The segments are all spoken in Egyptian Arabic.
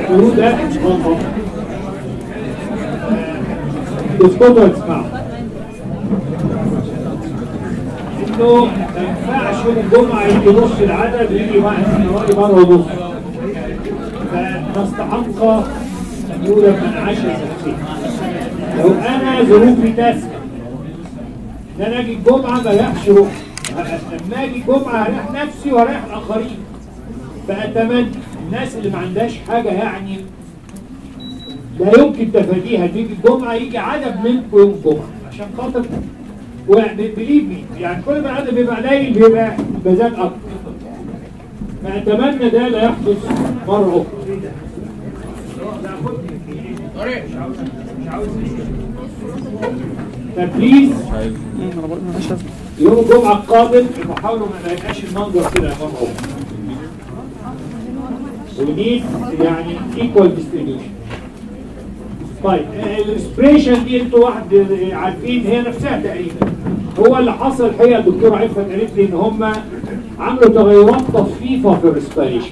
بيعملوه ده غلط تسكتوا وتسمعوا انه ما ينفعش يوم الجمعه يجي نص العدد ويجي واحد حوالي مره ونص فنستحق ان يولد من عاش السنتين لو انا ظروفي تسمح ان انا اجي الجمعه ما اريحش روحي لما اجي الجمعه هريح نفسي وهريح الاخرين فاتمنى الناس اللي ما عندهاش حاجه يعني لا يمكن تفاديها تيجي الجمعه يجي عدد منكم يوم الجمعه عشان خاطر بليف مي يعني كل ما العدد بيبقى قليل بيبقى مزاج اكتر فاتمنى ده لا يحدث مره اخرى فبليز يوم الجمعه القادم حاولوا ما يبقاش المنظر كده مره اخرى ونيد يعني ايكوال ديستريبيوشن طيب الاسبريشن دي انتوا واحد عارفين هي نفسها تقريبا هو اللي حصل الحقيقه الدكتوره عفت قالت لي ان هم عملوا تغيرات طفيفه في الريسبيريشن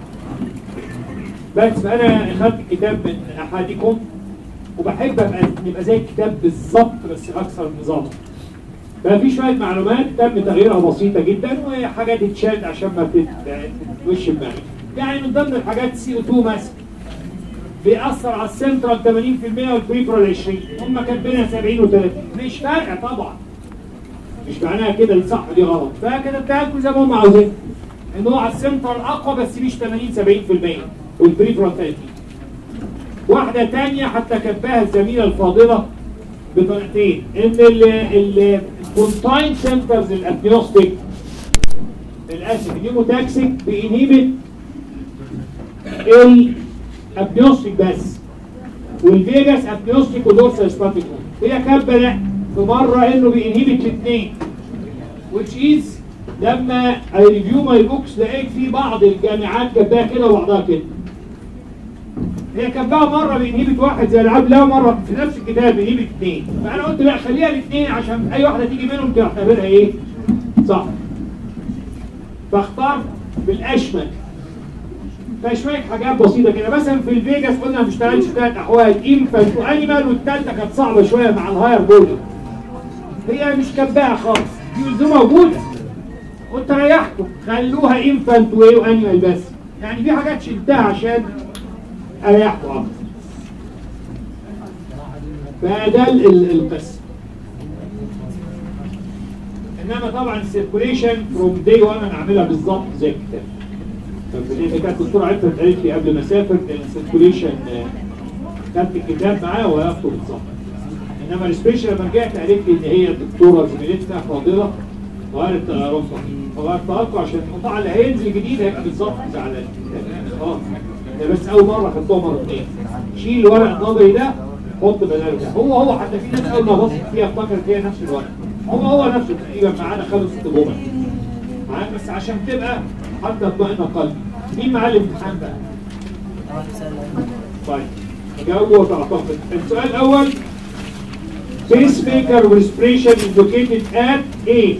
بس فانا اخذت كتاب من احدكم وبحب ابقى نبقى زي الكتاب بالظبط بس اكثر نظاما ففي شويه معلومات تم تغييرها بسيطه جدا وحاجات اتشالت عشان ما تتوش دماغي يعني من ضمن الحاجات سي او 2 مثلا بيأثر على السنترال 80% والبريفرال 20 هم كاتبينها 70 و30 مش فارقه طبعا مش معناها كده دي صح ودي غلط فكتبتها لكم زي ما هم عاوزين ان هو على السنترال اقوى بس مش 80 70% والبريفرال 30 واحده ثانيه حتى كتبها الزميله الفاضله بطريقتين ان الكونتاين سنترز الابنيوستيك للاسف النيموتاكسيك بينهبت الابنيوستيك بس والفيجاس ابنيوستيك ودورسال سباتيك هي كاتبه لا في مره انه بينهبت الاثنين which is لما ريفيو ماي بوكس لقيت في بعض الجامعات كاتباها كده وبعضها كده هي كاتباها مره بينهبت واحد زي العاب لا مره في نفس الكتاب بينهبت اثنين فانا قلت لا خليها الاثنين عشان اي واحده تيجي منهم تعتبرها ايه؟ صح فاختار بالاشمل فشويه حاجات بسيطه كده مثلا في الفيجاس قلنا ما بتشتغلش ثلاث احوال انفانت وانيمال والثالثه كانت صعبه شويه مع الهاير بوردر هي مش كباها خالص دي دي موجوده قلت ريحكم خلوها انفانت وايه وانيمال بس يعني في حاجات شلتها عشان اريحكم اكتر فده القصه انما طبعا السيركوليشن فروم داي 1 انا عاملها بالظبط زي الكتاب فدي كانت الدكتوره عفت قالت لي قبل ما اسافر السيركوليشن خدت الكتاب معايا وهاخده بالظبط انما السبيشال لما رجعت قالت لي ان هي الدكتوره زميلتنا فاضله وقالت تغيراتها فغيرتها لكم عشان القطاع اللي هينزل جديد هيبقى بالظبط على الكتاب خلاص ده بس اول مره خدتوها مرتين شيل الورق النظري ده حط بداله ده هو هو حتى في ناس اول ما بصت فيها افتكرت هي نفس الورق هو هو نفسه تقريبا معانا خدوا ست جمل معاك بس عشان تبقى حتى اطمئن قلبي مين معاه الامتحان بقى؟ طيب جاوبوا وتعتقد السؤال الاول pacemaker respiration is located at A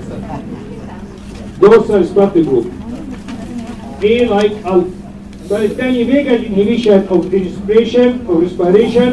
dorsal spastic group A like alpha السؤال الثاني vagal inhibition of inspiration or respiration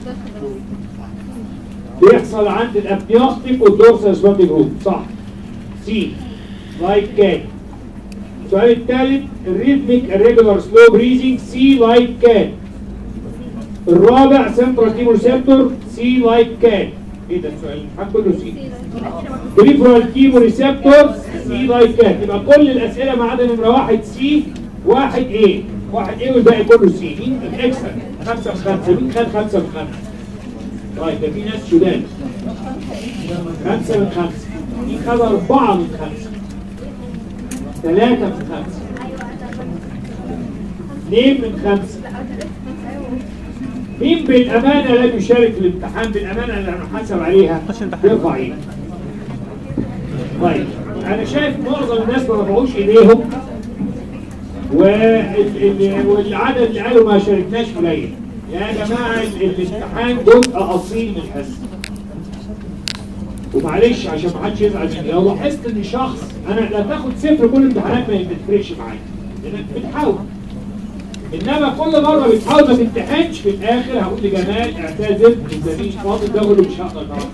بيحصل عند الابنيوستيك والدورسال سباتيك جروب صح سي لايك كات السؤال الثالث الريتميك الريجولار سلو بريزنج سي لايك كات الرابع سنترال كيمو ريسبتور سي لايك كات ايه ده السؤال الامتحان كله سي بريفرال كيمو ريسبتور سي لايك كات يبقى كل الاسئله ما عدا نمره واحد سي واحد ايه واحد ايه والباقي كله سي مين الاكسل خمسه من خمسه مين خد خمسه من خمسه طيب ده في ناس سودان خمسة من خمسة مين خد أربعة من خمسة ثلاثة من خمسة اثنين من خمسة مين بالأمانة لم يشارك في الامتحان بالأمانة اللي هنحاسب عليها يرفع ايده طيب أنا شايف معظم الناس ما رفعوش إيديهم وال- والعدد اللي قالوا ما شاركناش قليل يا جماعة الامتحان جزء أصيل من الحصة ومعلش عشان ما حدش يزعل مني لو لاحظت ان شخص انا لا تاخد صفر كل الامتحانات ما بتفرقش معايا لانك بتحاول انما كل مره بتحاول ما تمتحنش في الاخر هقول لجمال اعتذر الزميل فاضل ده أقول له مش هقدر النهارده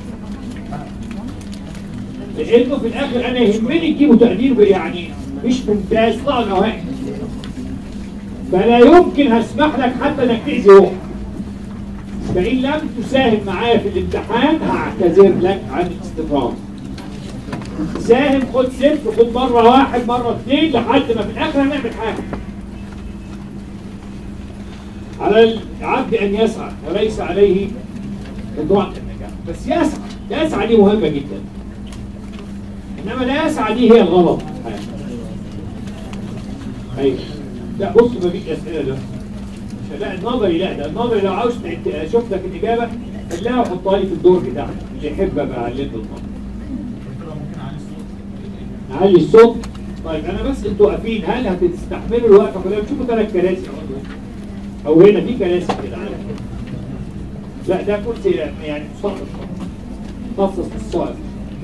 لانه في الاخر انا يهمني تجيبوا تقدير يعني مش ممتاز طلع نوائي فلا يمكن هسمح لك حتى انك تاذي روحك فان لم تساهم معايا في الامتحان هعتذر لك عن الاستفراغ ساهم خد صفر خد مره واحد مره اثنين لحد ما في الاخر هنعمل حاجه على العبد ان يسعى وليس عليه قطوعة النجاح بس يسعى يسعى دي مهمه جدا انما لا يسعى دي هي الغلط ايوه لا بص ما فيش اسئله ده مش- لا النظري لا ده النظري لو عاوز تعت- اشوف لك الاجابه خليها وحطها لي في الدور بتاعك اللي يحب ابقى علمت النظري نعلي الصوت طيب انا بس انتوا واقفين هل هتستحملوا الوقفه كلها بتشوفوا ثلاث كراسي أهو. او هنا في كراسي كده على فكرة. لا ده كرسي يعني مخصص مخصص للصائم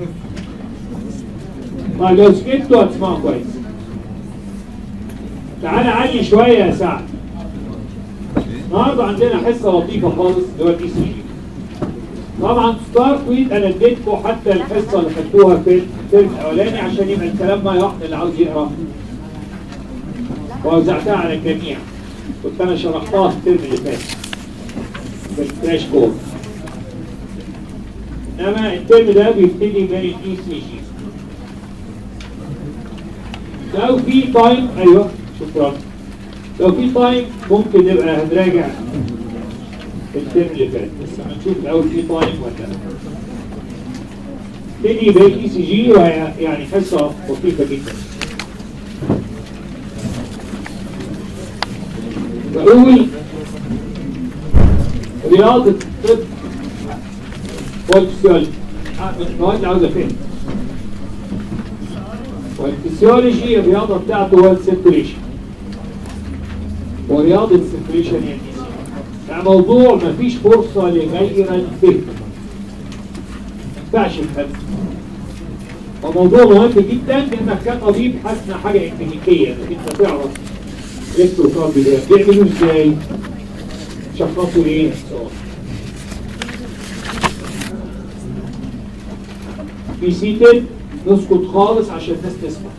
طيب لو سكتوا هتسمعوا كويس تعالى علي شويه يا سعد النهارده عندنا حصه لطيفه خالص اللي هو الاي سي جي طبعا ستارت ويت انا اديتكم حتى الحصه اللي خدتوها في الترم الاولاني عشان يبقى الكلام ما واحد اللي عاوز يقرا ووزعتها على الجميع كنت انا شرحتها في الترم اللي فات في الكراش كورس انما الترم ده بيبتدي من الاي سي جي لو في تايم ايوه شكرا لو في تايم ممكن نبقى هنراجع الترم اللي فات بس هنشوف الاول في تايم ولا لا تبتدي بالاي سي جي وهي يعني حصه لطيفه جدا بقول رياضة الطب والفسيولوجي آه، من المواد اللي عاوز افهم والفسيولوجي الرياضة بتاعته هو السيركوليشن ورياضة السيركوليشن يعني يعني موضوع مفيش فرصة لغير الفهم ما ينفعش الفهم وموضوع مهم جدا انك كطبيب حاسس حاجة اكلينيكية انك انت تعرف الكتروكارد ده بيعملوا ازاي شخصوا ايه في سيتد نسكت خالص عشان الناس تسمع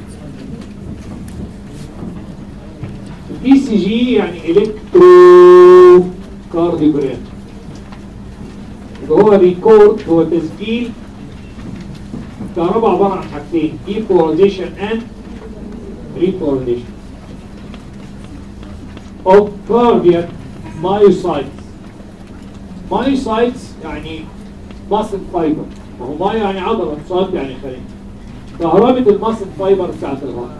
البي سي جي يعني الكترو كارديوجرام يبقى هو ريكورد هو تسجيل كهرباء عباره عن حاجتين ايكواليزيشن اند ريكواليزيشن of cardiac myocytes myocytes يعني muscle fiber ما هو مايو يعني عضلة صاد يعني خلية كهربة الماسل فايبر بتاعت الغرب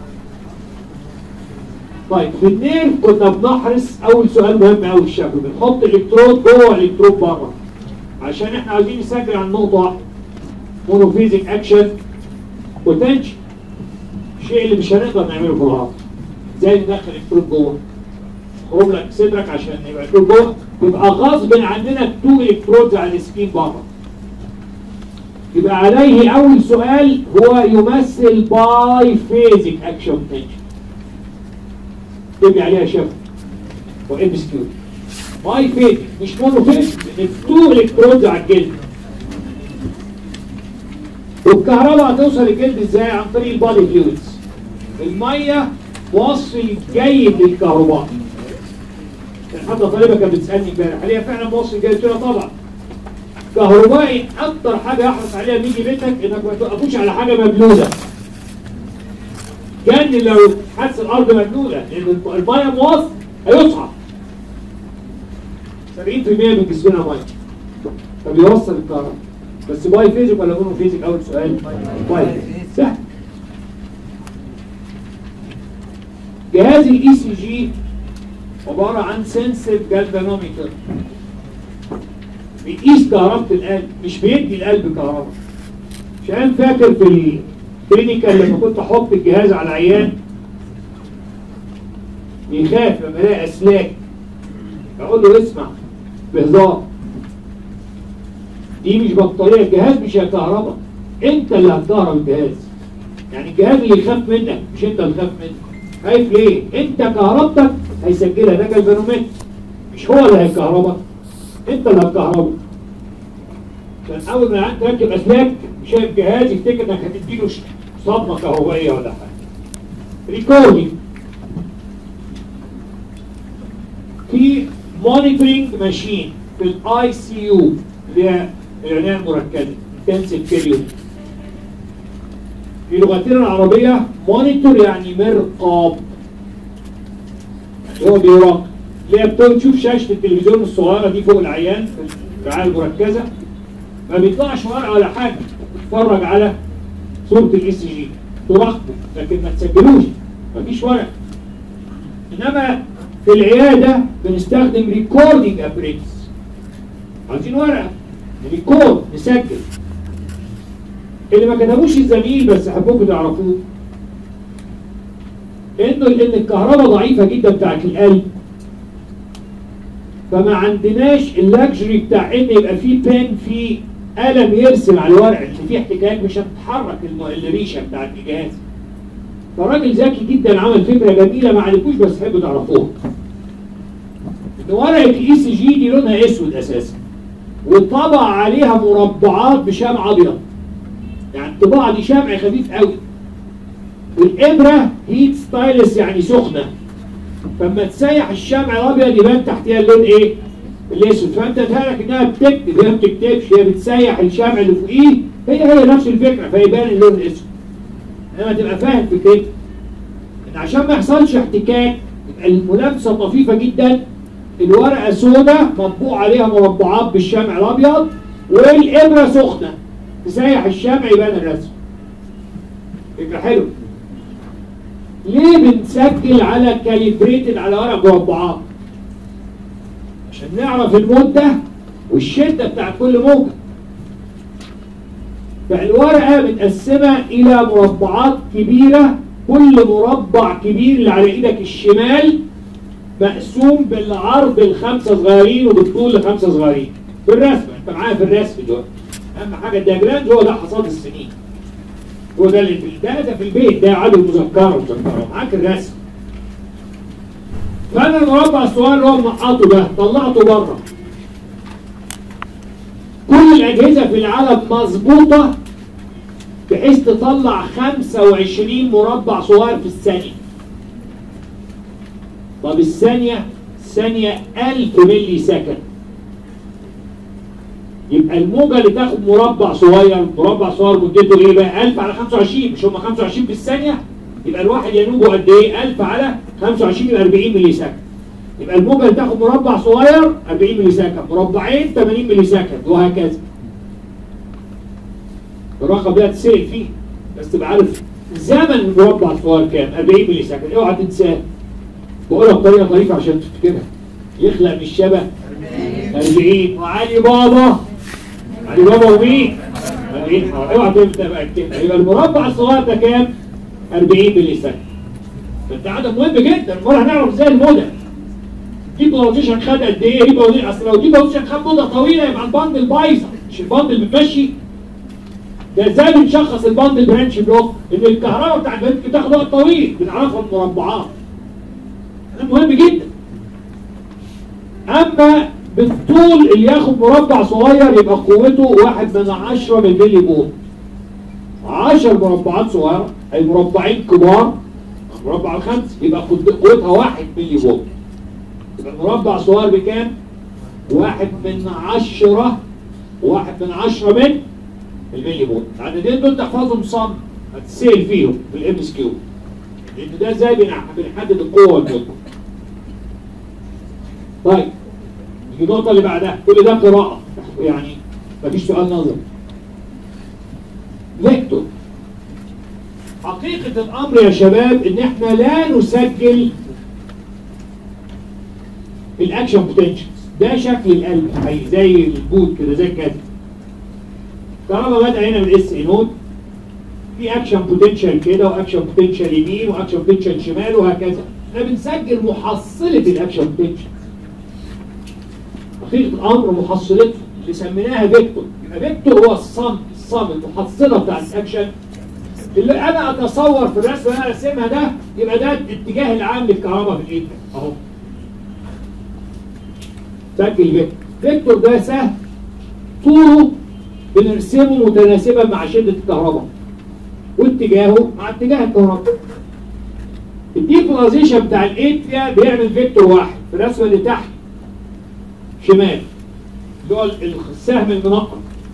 طيب في النيرف كنا بنحرص اول سؤال مهم قوي في الشكل بنحط الكترود جوه الكترود بره عشان احنا عايزين نسجل عن نقطه واحده مونوفيزيك اكشن بوتنشال الشيء اللي مش هنقدر نعمله في الهارت ازاي ندخل الكترود جوه خرج لك صدرك عشان يبقى الكترود جوه يبقى غصب عننا تو الكترودز على السكين بره يبقى عليه اول سؤال هو يمثل باي فيزيك اكشن بوتنشال تبني عليها شفت وام اس كيو باي فيزيك مش مونو فيزيك التو الكترودز على الجلد والكهرباء هتوصل الجلد ازاي عن طريق البادي فلويدز الميه موصل جيد للكهرباء كان حتى طالبه كانت بتسالني امبارح هل هي فعلا موصل جيد؟ قلت لها طبعا كهربائي اكتر حاجه يحرص عليها لما يجي بيتك انك ما توقفوش على حاجه مبلوله كان لو حس الارض مبلوله لان الميه موصل هيصعد 70% من جسمنا ميه فبيوصل الكهرباء بس باي فيزيك ولا مونو فيزيك اول سؤال باي فيزيك سهل جهاز الاي سي جي عباره عن سنسيف جالفانوميتر بيقيس كهربة القلب مش بيدي القلب كهرباء عشان فاكر في الكلينيكال لما كنت احط الجهاز على العيان يخاف لما يلاقي اسلاك اقول له اسمع بهزار دي مش بطاريه الجهاز مش هيكهربك انت اللي هتكهرب الجهاز يعني الجهاز اللي يخاف منك مش انت اللي تخاف منه خايف ليه انت كهربتك هيسجلها ده جلفانومتر مش هو اللي هيكهربك انت اللي هتكهربه عشان اول ما العيان تركب اسلاك شايف جهاز يفتكر انك هتديله ش- صدمه كهربائيه ولا حاجه ريكوردينج في مونيتورنج ماشين في الاي سي يو اللي هي العنايه المركزه انتنسيف بيريود في لغتنا العربيه مونيتور يعني مرقاب هو بيراقب اللي هي بتشوف شاشه التلفزيون الصغيره دي فوق العيان في الرعايه المركزه ما بيطلعش ورقه ولا حاجه تتفرج على صوره الاس جي تراقبه لكن ما تسجلوش مفيش ورق انما في العياده بنستخدم ريكوردنج ابريتس عايزين ورقه ريكورد نسجل اللي ما كتبوش الزميل بس احبكم تعرفوه انه ان الكهرباء ضعيفه جدا بتاعت القلب فما عندناش اللاكجري بتاع ان يبقى فيه بين في قلم يرسم على الورق اللي فيه احتكاك مش هتتحرك الم- الريشه بتاعت الجهاز فراجل ذكي جدا عمل فكره جميله ما عرفوش بس تحبوا تعرفوها ان ورقه الاي سي جي دي لونها اسود اساسا وطبع عليها مربعات بشمع ابيض يعني الطباعه دي شمع خفيف قوي والابره هيت ستايلس يعني سخنه فلما تسيح الشمع الابيض يبان تحتها اللون ايه؟ الاسود فانت تهلك انها بتكتب هي ما بتكتبش هي بتسيح الشمع اللي فوقيه هي هي نفس الفكره فيبان اللون الاسود انما تبقى فاهم فكرتي ان عشان ما يحصلش احتكاك يبقى الملامسه طفيفه جدا الورقه سوداء مطبوع عليها مربعات بالشمع الابيض والابره سخنه تسيح الشمع يبان الرسم فكره حلوه ليه بنسجل على كاليبريتد على ورق مربعات عشان نعرف المده والشده بتاع كل موجه فالورقه متقسمه الى مربعات كبيره كل مربع كبير اللي على ايدك الشمال مقسوم بالعرض الخمسه صغيرين وبالطول لخمسه صغيرين في الرسم انت معايا في الرسم دلوقتي اهم حاجه الدياجرام هو ده حصاد السنين هو ده اللي في ده ده في البيت ده عدد مذكره مذكره معاك الرسم فانا المربع الصغير اللي هو منقطه ده طلعته بره كل الاجهزه في العالم مظبوطه بحيث تطلع 25 مربع صغير في الثانيه طب الثانيه ثانيه 1000 ملي سكند يبقى الموجه اللي تاخد مربع صغير مربع صغير مدته ايه بقى 1000 على 25 مش هم 25 في الثانيه يبقى الواحد ينوبه قد ايه 1000 على 25 يبقى 40 ملي سكند يبقى الموجه اللي تاخد مربع صغير 40 ملي سكند مربعين 80 ملي سكند وهكذا الرقم ده هتسال فيه بس تبقى عارف زمن المربع الصغير كام 40 ملي سكند اوعى تنساه بقولها بطريقه طريفه عشان تفتكرها يخلق من الشبه 40 وعلي بابا علي بابا ومين 40 اوعى تنسى بقى كده يبقى المربع الصغير ده كام 40 ملي سكند فانت عدد مهم جدا المره هنعرف ازاي المدى دي بوزيشن خد قد ايه دي بوزيشن اصل لو دي بوزيشن خد مده طويله يبقى الباندل بايظه مش الباندل بتمشي ده ازاي بنشخص الباندل برانش بلوك ان الكهرباء بتاع البنت بتاخد وقت طويل بنعرفها المربعات ده مهم جدا اما بالطول اللي ياخد مربع صغير يبقى قوته واحد من عشرة من الملي فولت 10 مربعات صغيرة أي مربعين كبار مربع الخمس يبقى قد- قوتها واحد ملي فولت يبقى المربع صغير بكام؟ واحد من عشرة واحد من عشرة من الملي فولت العددين دول تحفظهم صم هتسأل فيهم في الام اس كيو لان ده ازاي بنع- بنحدد القوه والمده طيب دي النقطه اللي بعدها كل ده قراءه يعني مفيش سؤال نظري فيكتور حقيقة الأمر يا شباب إن إحنا لا نسجل الأكشن بوتنشالز ده شكل القلب حقيقي زي البوت كده زي كده طالما بدأ هنا من اس نود في اكشن بوتنشال كده واكشن بوتنشال يمين واكشن بوتنشال شمال وهكذا احنا بنسجل محصلة الاكشن بوتنشال حقيقة الامر محصلته اللي سميناها فيكتور يبقى فيكتور هو الصم الصم المحصلة بتاع الاكشن اللي انا اتصور في الرسمه اللي انا راسمها ده يبقى ده الاتجاه العام للكهرباء في الايد اهو سجل فيكتور فيكتور ده سهل طوله بنرسمه متناسبا مع شده الكهرباء واتجاهه مع اتجاه الكهرباء الديبولاريزيشن بتاع الاتريا بيعمل فيكتور واحد في الرسمه اللي تحت شمال اللي هو السهم المنقط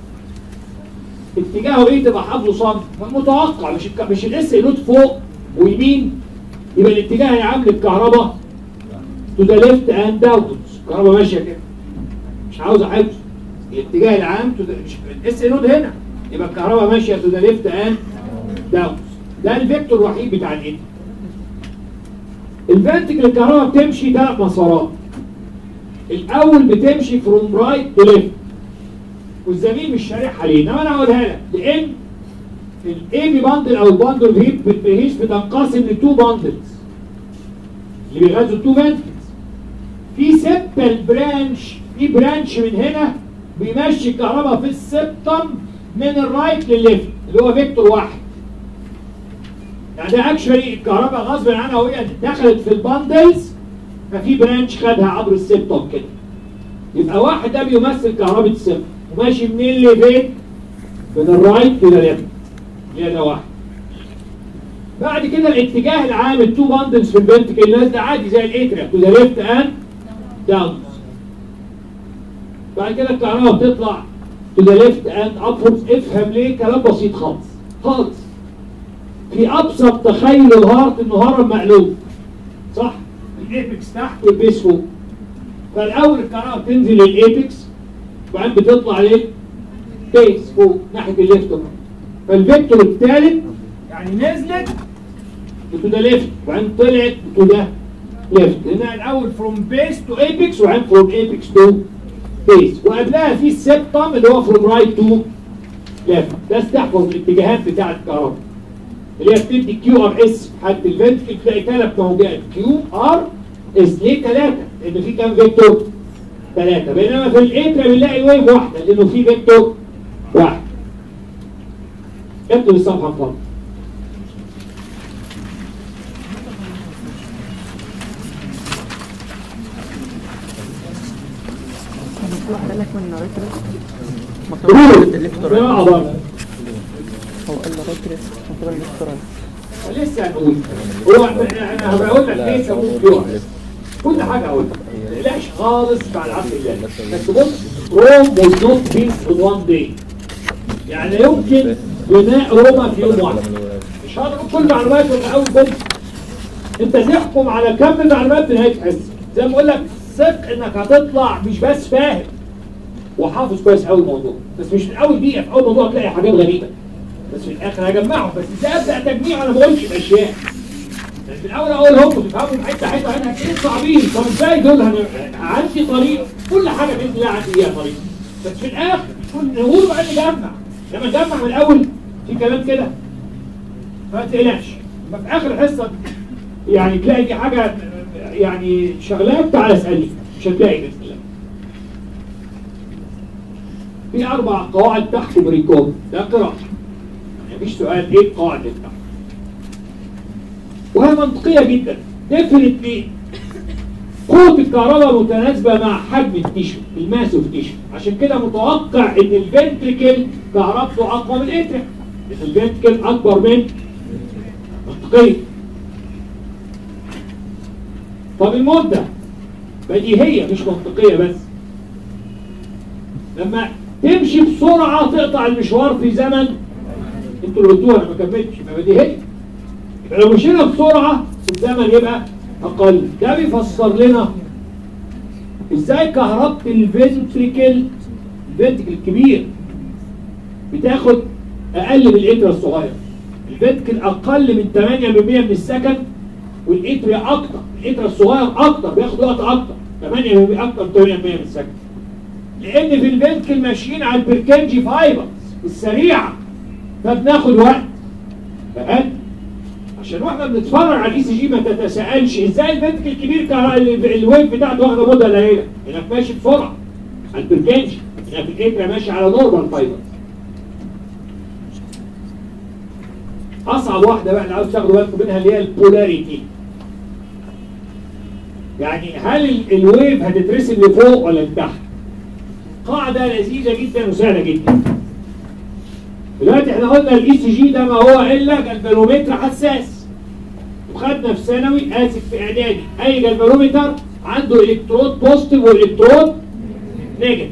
اتجاهه ايه تبقى حافظه صم فمتوقع مش الك... مش الاس نوت فوق ويمين يبقى الاتجاه العام للكهرباء تو ذا ليفت اند داونز الكهرباء ماشيه كده مش عاوز احفظ الاتجاه العام تو مش الاس نود هنا يبقى الكهرباء ماشيه تو ذا ليفت اند داونز ده الفيكتور الوحيد بتاع الانت الفيرتيكال الكهرباء بتمشي ثلاث مسارات الاول بتمشي فروم رايت تو ليفت والزميل مش شارحها ليه انما انا هقولها لك لان الاي بي باندل او الباندل هيب بتهيش بتنقسم لتو باندلز اللي بيغذوا التو فنتكلز في سبتال برانش في برانش من هنا بيمشي الكهرباء في السبتم من الرايت للليفت اللي هو فيكتور واحد يعني ده اكشولي الكهرباء غصب عنها وهي دخلت في الباندلز ففي برانش خدها عبر السبتم كده يبقى واحد ده بيمثل كهرباء السبتم وماشي منين لفين؟ من الرايت للليفت هي ده واحد بعد كده الاتجاه العام التو باندلز في الفنتكل نازله عادي زي الاتريا تو ذا ليفت اند داون بعد كده الكهرباء بتطلع تو ذا ليفت اند ابوردز افهم ليه كلام بسيط خالص خالص في ابسط تخيل الهارت انه هرم مقلوب صح الايبكس تحت والبيس فوق فالاول الكهرباء بتنزل للايبكس وبعدين بتطلع للبيس فوق ناحيه الليفت فالفيكتور الثالث يعني نزلت تو ذا ليفت وبعدين طلعت تو ذا ليفت هنا الاول فروم بيس تو ايبكس وبعدين فروم ايبكس تو بيس وقبلها في السبتم اللي هو فروم رايت تو ليفت ده استحفظ الاتجاهات بتاعه الكهرباء اللي هي بتدي كيو ار اس حتى الفنتكل تلاقي ثلاث موجات كيو ار اس ليه ثلاثه؟ لان في كام فيكتور؟ ثلاثه بينما في الاترا بنلاقي ويف واحده لانه في فيكتور واحد اكتب الصفحه فقط واحد قال لك من ريترس روح قراءة بره هو قال له ريترس مكتوب الاسترال لسه هنقول هو انا هقول لك ليه سموه كيو كل حاجه هقول لك ما تقلقش خالص بعد عبد الله بس بص روم was not built in one day يعني يمكن بناء روما في يوم واحد مش هقدر كل معلومات من اول بنت انت تحكم على كم المعلومات بنهايه حس زي ما بقول لك ثق انك هتطلع مش بس فاهم وحافظ كويس قوي الموضوع بس مش من اول دقيقه في اول موضوع تلاقي حاجات غريبه بس في الاخر هجمعهم بس ازاي ابدا تجميع انا ما بقولش الاشياء يعني في الاول اقولهم وتفهموا حته حته انا اكيد صعبين طب ازاي دول هن- عندي طريقه كل حاجه باذن الله عندي ليها طريقه بس في الاخر كل نقول بقى نجمع لما نجمع من الاول في كلام كده فما تقلقش لما في اخر حصه يعني تلاقي دي حاجه يعني شغلات تعالى اسالني مش هتلاقي باذن الله في اربع قواعد تحكم ريكوب ده قراءه مفيش سؤال ايه القواعد اللي تحت وهي منطقيه جدا ديفنتلي قوة الكهرباء متناسبة مع حجم التيشو الماس اوف تيشو عشان كده متوقع ان الفنتريكل كهربته اقوى من الاتريا لان الفنتريكل اكبر من منطقية طب المدة بديهية مش منطقية بس لما تمشي بسرعة تقطع المشوار في زمن انتوا اللي قلتوها انا ما كملتش يبقى بديهية يبقى لو مشينا بسرعة الزمن يبقى أقل ده بيفسر لنا ازاي كهربة الفنتريكل الفنتريكل الكبير بتاخد أقل من الإترا الصغير الفنتريكل أقل من 8% من السكند والإترا أكتر الإترا الصغير أكتر بياخد وقت أكتر 8% أكتر من 8% من السكند لأن في الفنتريكل ماشيين على البركنجي فايبرز السريعة فبناخد وقت فقال عشان واحنا بنتفرج على الاي سي جي ما تتساءلش ازاي البنت الكبير كهر- ال- الويف بتاعته واخده مده قليله انك ماشي بسرعه على البركنجي انك الاترا ماشي على نورمال فايبر اصعب واحده بقى اللي عاوز تاخدوا بالكم منها اللي هي البولاريتي يعني هل ال- الويف هتترسم لفوق ولا لتحت قاعده لذيذه جدا وسهله جدا دلوقتي احنا قلنا الاي سي جي ده ما هو الا جلفانومتر حساس وخدنا في ثانوي اسف في اعدادي اي جلفانومتر عنده الكترود بوزيتيف والكترود نيجاتيف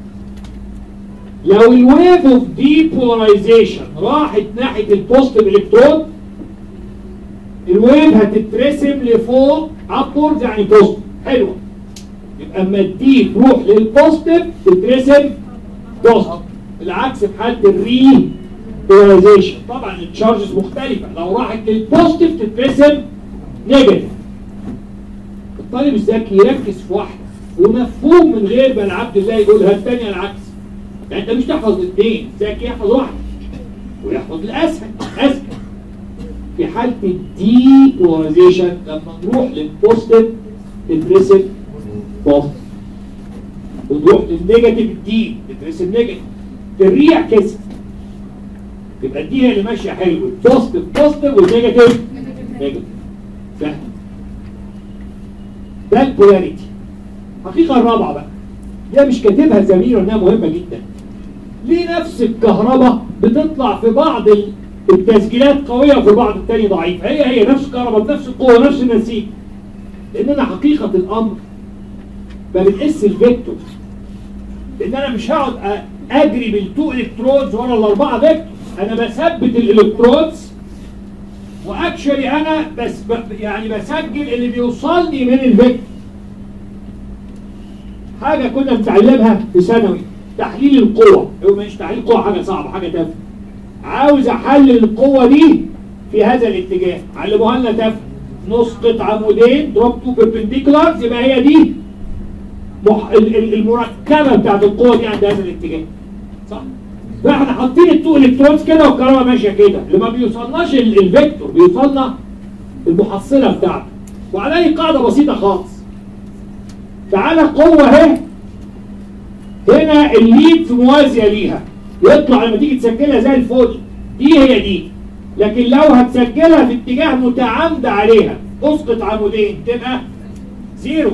لو الويف اوف ديبولاريزيشن راحت ناحيه البوزيتيف الكترود الويف هتترسم لفوق ابورد يعني بوزيتيف حلوه يبقى اما الدي تروح للبوزيتيف تترسم بوزيتيف العكس في حاله الري بولاريزيشن طبعا التشارجز مختلفه لو راحت للبوزيتيف تترسم نيجاتيف الطالب الذكي يركز في واحده ومفهوم من غير ما العبد الله يقولها الثانيه العكس يعني انت مش تحفظ الاثنين ذكي يحفظ واحده ويحفظ الاسهل اسهل في حاله الديبولاريزيشن لما نروح للبوزيتيف تترسم بوزيتيف وتروح للنيجاتيف دي تترسم نيجاتيف الريع كسر يبقى الدي هي اللي ماشيه حلو البوزيتيف بوزيتيف والنيجاتيف نيجاتيف سهل ده البولاريتي الحقيقه الرابعه بقى دي مش كاتبها زميل انها مهمه جدا ليه نفس الكهرباء بتطلع في بعض ال- التسجيلات قويه وفي بعض التاني ضعيفه هي هي نفس الكهرباء بنفس القوه نفس النسيج لاننا حقيقه الامر ما بنقيس الفيكتور لان انا مش هقعد أ- اجري بالتو الكترودز ولا الاربعه فيكتور انا بثبت الالكترودز واكشولي انا بس ب يعني بسجل اللي بيوصلني من الفيكتور حاجه كنا بنتعلمها في ثانوي تحليل القوة هو مش تحليل قوة حاجة صعبة حاجة تافهة عاوز احلل القوة دي في هذا الاتجاه علموها لنا تافهة نسقط عمودين دروب تو بيربنديكولارز يبقى هي دي مح... ال- ال- المركبة بتاعت القوة دي عند هذا الاتجاه صح؟ فاحنا حاطين التو الكترونز كده والكهرباء ماشية كده اللي ما بيوصلناش ال- الفيكتور بيوصلنا المحصلة بتاعته وعليه قاعدة بسيطة خالص تعالى قوة اهي هنا الليد موازية ليها يطلع لما تيجي تسجلها زي الفل دي هي دي لكن لو هتسجلها في اتجاه متعامد عليها اسقط عمودين تبقى زيرو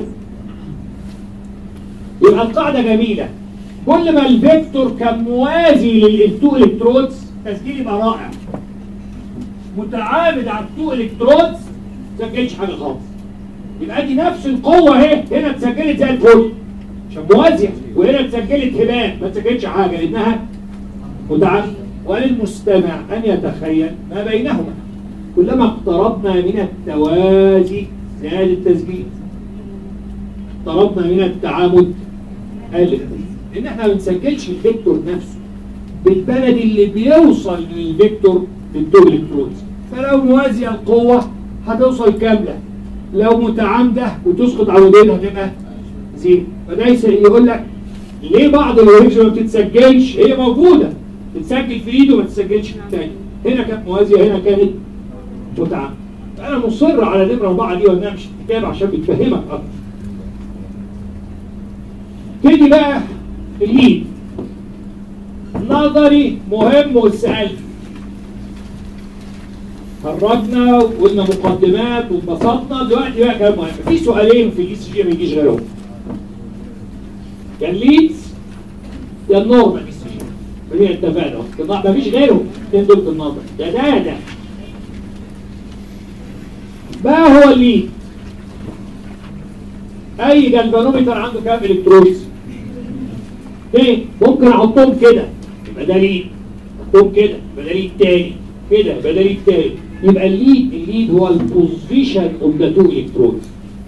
يبقى القاعدة جميلة كل ما الفيكتور كان موازي للتو الكترودز تسجيل يبقى رائع متعامد على التو الكترودز ما تسجلش حاجة خالص يبقى دي نفس القوة اهي هنا اتسجلت زي الفل عشان موازية وهنا اتسجلت هبان ما اتسجلتش حاجة لأنها متعامدة وللمستمع أن يتخيل ما بينهما كلما اقتربنا من التوازي زاد التسجيل اقتربنا من التعامد قل التسجيل لأن احنا ما بنسجلش الفيكتور نفسه بالبلد اللي بيوصل للفيكتور للدو الكترونز فلو موازية القوة هتوصل كاملة لو متعامدة وتسقط عمودين هتبقى زيرو فده يس- يقول لك ليه بعض الويفز ما بتتسجلش هي موجودة تتسجل في ايده وما تتسجلش في الثاني هنا كانت موازية هنا كانت متعامدة انا مصر على نمرة أربعة دي وانها مش الكتاب عشان بتفهمك اكتر تيجي بقى الليد نظري مهم والسؤال خرجنا وقلنا مقدمات وانبسطنا دلوقتي بقى كلام مهم في سؤالين في الاي سي جي ما يجيش غيرهم يا الليدز يا النورمال اي سي جي خلينا اتفقنا ما فيش غيرهم الاثنين دول في النظر يا ده يا ده ما هو الليد اي جلفانومتر عنده كام الكترونز ايه ممكن احطهم كده يبقى ده ليد احطهم كده يبقى ده ليد تاني كده يبقى ده ليد تاني يبقى الليد الليد هو البوزيشن اوف ذا تو الكترونز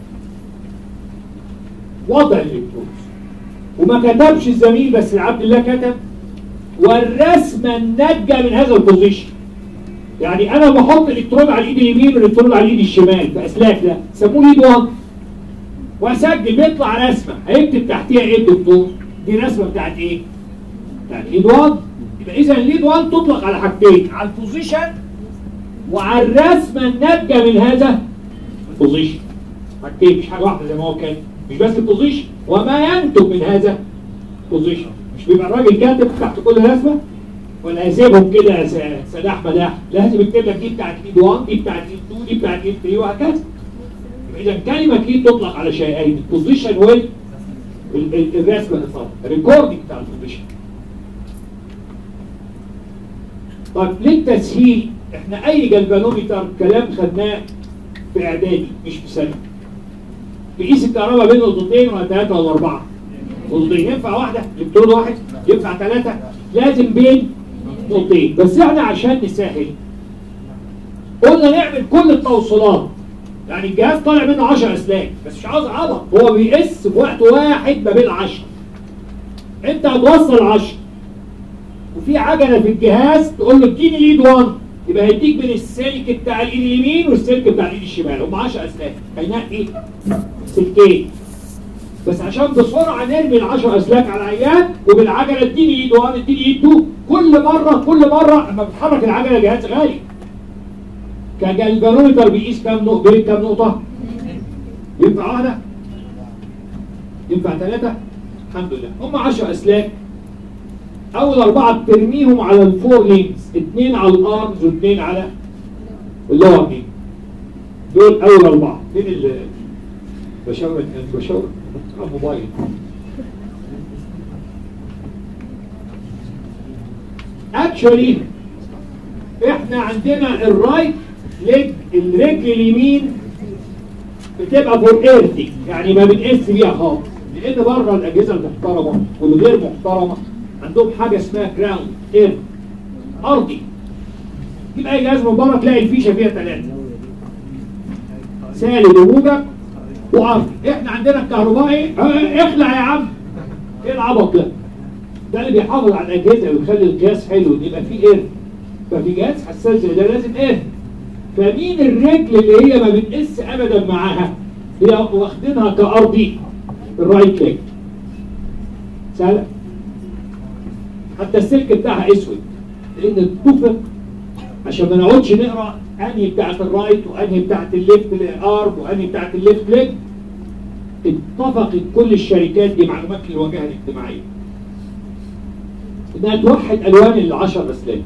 وضع الالكترونز وما كتبش الزميل بس عبد الله كتب والرسمه الناتجه من هذا البوزيشن يعني انا بحط الكترون على الايد اليمين والالكترون على الايد الشمال في اسلاك ده سموه ليد 1 واسجل بيطلع رسمه هيكتب تحتيها ايه الدكتور؟ دي رسمه بتاعت ايه؟ بتاعت ليد 1 يبقى اذا ليد 1 تطلق على حاجتين على البوزيشن وعلى الرسمه الناتجه من هذا البوزيشن حاجتين مش حاجه واحده زي ما هو كان مش بس البوزيشن وما ينتج من هذا البوزيشن مش بيبقى الراجل كاتب تحت كل رسمه ولا هيسيبهم كده يا س- سداح مداح لازم يكتب لك دي بتاعت ليد 1 دي بتاعت ليد 2 دي بتاعت ليد 3 وهكذا فاذا كلمه كي تطلق على شيئين البوزيشن وال ال- ال- الرسم الاطار الريكوردنج بتاع البوزيشن طيب للتسهيل احنا اي جلفانومتر كلام خدناه في اعدادي مش في ثانوي بقيس الكهرباء بين نقطتين ولا ثلاثه ولا اربعه نقطتين ينفع واحده الكترون واحد ينفع ثلاثه لازم بين نقطتين بس احنا عشان نسهل قلنا نعمل كل التوصيلات يعني الجهاز طالع منه 10 اسلاك بس مش عاوز عبط هو بيقيس في وقت واحد ما بين 10 انت هتوصل 10 وفي عجله في الجهاز تقول له اديني ليد 1 يبقى هيديك بين السلك بتاع الايد اليمين والسلك بتاع الايد الشمال هم 10 اسلاك هينقي سلكين بس عشان بسرعه نرمي ال 10 اسلاك على العيان وبالعجله اديني ايد 1 اديني ايد 2 كل مره كل مره اما بتحرك العجله جهاز غالي كجلفانومتر بيقيس كام نقطه بين كام نقطه؟ ينفع واحده؟ ينفع ثلاثه؟ الحمد لله هم 10 اسلاك اول اربعه بترميهم على الفور لينز اثنين على الارمز واثنين على اللور لين دول اول اربعه فين ال بشاور بشاور على الموبايل اكشولي احنا عندنا الرايت ليج الرجل اليمين بتبقى فور ايرتي يعني ما بنقيس بيها خالص لان بره الاجهزه المحترمه والغير محترمه عندهم حاجه اسمها جراوند اير ارضي تجيب اي جهاز من بره تلاقي الفيشه فيها ثلاثه سالب وموجب وارضي احنا عندنا الكهربائي اه، اخلع يا عم ايه العبط ده ده اللي بيحافظ على الاجهزه ويخلي القياس حلو ان يبقى فيه اير ففي جهاز حساس زي ده لازم اير فمين الرجل اللي هي ما بنقيس ابدا معاها هي واخدينها كارضي الرايت ليج سهله حتى السلك بتاعها اسود لان اتفق عشان ما نقعدش نقرا انهي بتاعت الرايت وانهي بتاعت الليفت ارم وانهي بتاعت الليفت ليج اتفقت كل الشركات دي معلومات الواجهه الاجتماعيه انها توحد الوان العشر اسلاك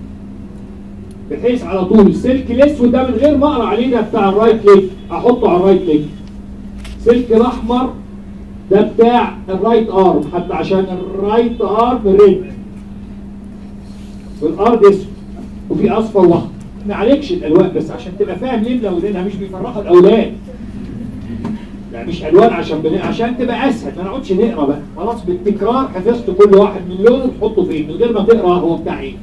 بحيث على طول السلك الاسود ده من غير ما اقرا عليه ده بتاع الرايت ليج احطه على الرايت ليج سلك الاحمر ده بتاع الرايت ارم حتى عشان الرايت ارم ريد والارض اسود وفي اصفر واحد ما عليكش الالوان بس عشان تبقى فاهم ليه ملونينها مش بيفرحوا الاولاد يعني مش الوان عشان بن... عشان تبقى اسهل ما نقعدش نقرا بقى خلاص بالتكرار حفظت كل واحد من لونه وتحطه فين من غير ما تقرا هو بتاع ايه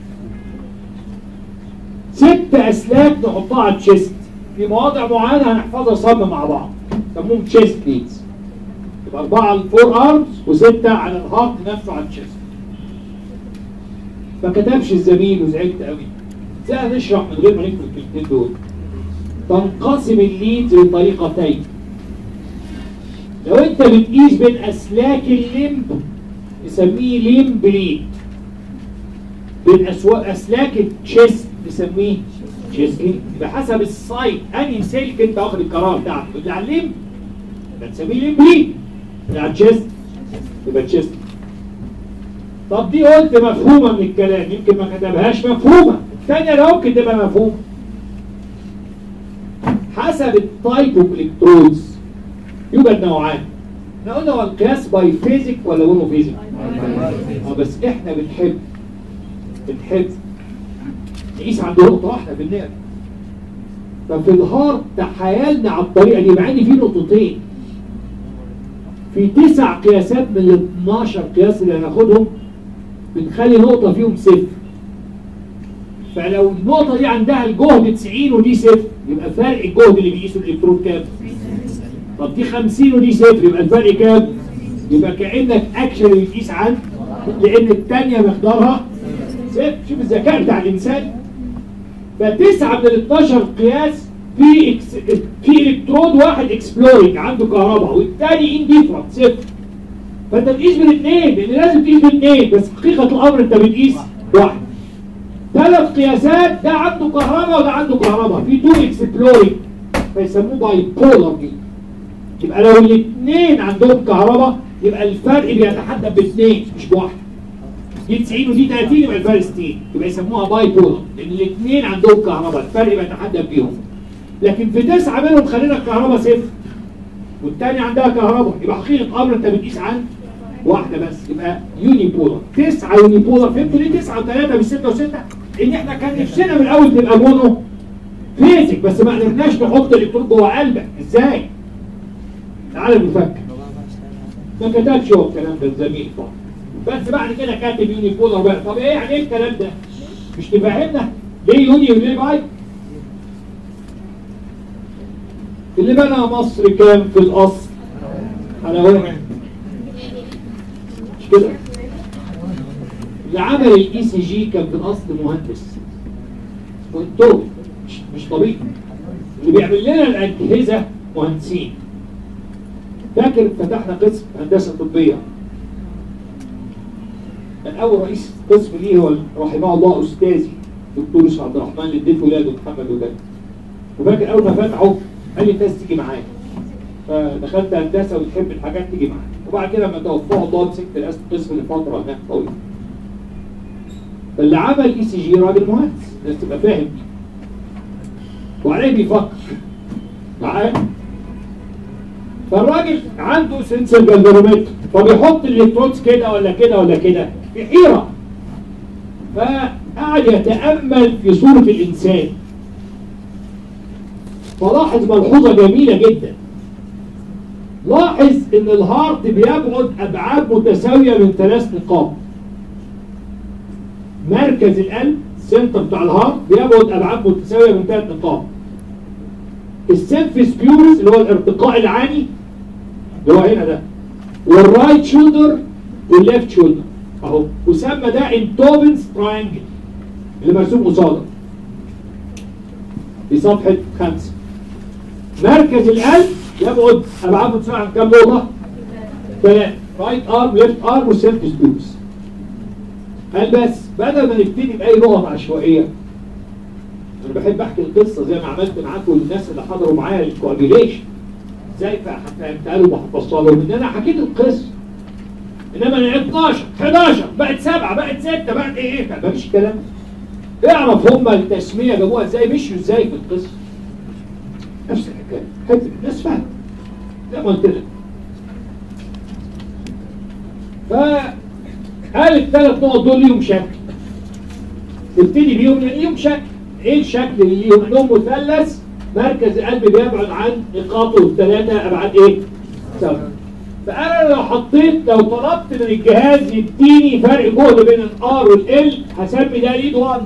ست اسلاك نحطها على التشيست في مواضع معينه هنحفظها صم مع بعض يسموهم تشيست ليدز يبقى اربعه على الفور ارمز وسته على الهارت نفسه على التشيست ما كتبش الزميل وزعلت قوي ازاي نشرح من غير ما نكتب الكلمتين دول تنقسم الليدز لطريقتين لو انت بتقيس بين اسلاك الليمب نسميه ليمب ليد بين أسوا- اسلاك التشيست نسميه تشيست ليد يبقى حسب السايت انهي سلك انت واخد القرار بتاعك اللي على الليمب يبقى نسميه ليمب ليد اللي على التشيست يبقى تشيست طب دي قلت مفهومه من الكلام يمكن ما كتبهاش مفهومه الثانيه لا ممكن تبقى مفهومه حسب التايب اوف الكترودز يوجد نوعان احنا قلنا هو القياس باي فيزيك ولا مونو فيزيك؟ اه بس احنا بنحب بنحب نقيس عند نقطة واحدة بالنقل ففي الهارت تحايلنا على الطريقة دي مع ان في نقطتين في تسع قياسات من ال 12 قياس اللي هناخدهم بنخلي نقطة فيهم صفر فلو النقطة دي عندها الجهد 90 ودي صفر يبقى فرق الجهد اللي بيقيسه الالكترون كام؟ طب دي 50 ودي صفر يبقى الفرق كام؟ يبقى كأنك اكشن بتقيس عن لأن الثانية مقدارها صفر شوف الذكاء بتاع الإنسان فتسعة من ال 12 قياس في إكس... في الكترود واحد اكسبلورينج عنده كهرباء والثاني انديفرنت صفر فانت بتقيس بالاثنين لان لازم تقيس بالاثنين بس حقيقه الامر انت بتقيس واحد ثلاث قياسات ده عنده كهرباء وده عنده كهرباء في تو اكسبلورينج فيسموه باي بولر دي يبقى لو الاثنين عندهم كهرباء يبقى الفرق بيتحدد باثنين مش بواحد دي 90 ودي 30 يبقى الفرق 60 يبقى يسموها باي بولر لان الاثنين عندهم كهرباء الفرق بيتحدد بيهم لكن في تسعه منهم خلينا الكهرباء صفر والتاني عندها كهرباء يبقى حقيقه امر انت بتقيس عن واحده بس يبقى يوني بولر تسعه يوني بولر فهمتوا ليه تسعه وثلاثه مش سته وسته؟ ان احنا كان نفسنا من الاول تبقى مونو فيزيك بس ما قدرناش نحط الالكترون جوه قلبك ازاي؟ تعالى نفكر ما كتبش هو الكلام ده الزميل طبعا بس بعد كده كاتب يوني بولر بقى طب ايه يعني ايه الكلام ده؟ مش تفهمنا ليه يوني وليه باي؟ اللي بنى مصر كان في الاصل حلوان مش كده اللي عمل الاي سي جي كان في الاصل مهندس دكتور مش مش طبيب اللي بيعمل لنا الاجهزه مهندسين فاكر فتحنا قسم هندسه طبيه كان اول رئيس قسم ليه هو رحمه الله استاذي دكتور يوسف عبد الرحمن اللي اديت ولاده محمد ولاده وفاكر اول ما فتحه قال لي الناس تيجي معايا فدخلت هندسه وتحب الحاجات تيجي معايا وبعد كده لما توفاه الله مسكت القسم قسم لفتره هناك طويله فاللي عمل اي سي جي راجل مهندس الناس تبقى فاهم وعليه بيفكر معايا فالراجل عنده سنسور جلفانومتر فبيحط الالكترونز كده ولا كده ولا كده في حيره فقعد يتامل في صوره الانسان فلاحظ ملحوظه جميله جدا لاحظ ان الهارت بيبعد ابعاد متساويه من ثلاث نقاط مركز القلب السنتر بتاع الهارت بيبعد ابعاد متساويه من ثلاث نقاط السيمفيس بيورس اللي هو الارتقاء العالي اللي هو هنا ده والرايت شولدر والليفت شولدر اهو وسمى ده انتوبنز تراينجل اللي مرسوم قصاده في صفحه خمسه مركز القلب يبعد ابعاد متساويه عن كام نقطه؟ ثلاثه رايت ارم ليفت ارم والسيرفيس بيورس قال بس بدل ما نبتدي باي نقط عشوائيه انا بحب احكي القصه زي ما عملت معاكم الناس اللي حضروا معايا الكواجيليشن ازاي فهمتها له وبفصلها لهم ان انا حكيت القصه انما من 12 11 بقت 7 بقت 6 بقت ايه ايه مفيش الكلام ده اعرف هم التسميه جابوها ازاي مشوا ازاي في القصه نفس الحكايه حته الناس فاهمه زي ما قلت لك فقال الثلاث نقط دول ليهم شكل نبتدي بيهم ليهم شكل ايه الشكل اللي ليهم انهم مثلث مركز القلب بيبعد عن نقاطه الثلاثه ابعاد ايه؟ سبعه فانا لو حطيت لو طلبت من الجهاز يديني فرق جهد بين الار والال هسمي ده ليد 1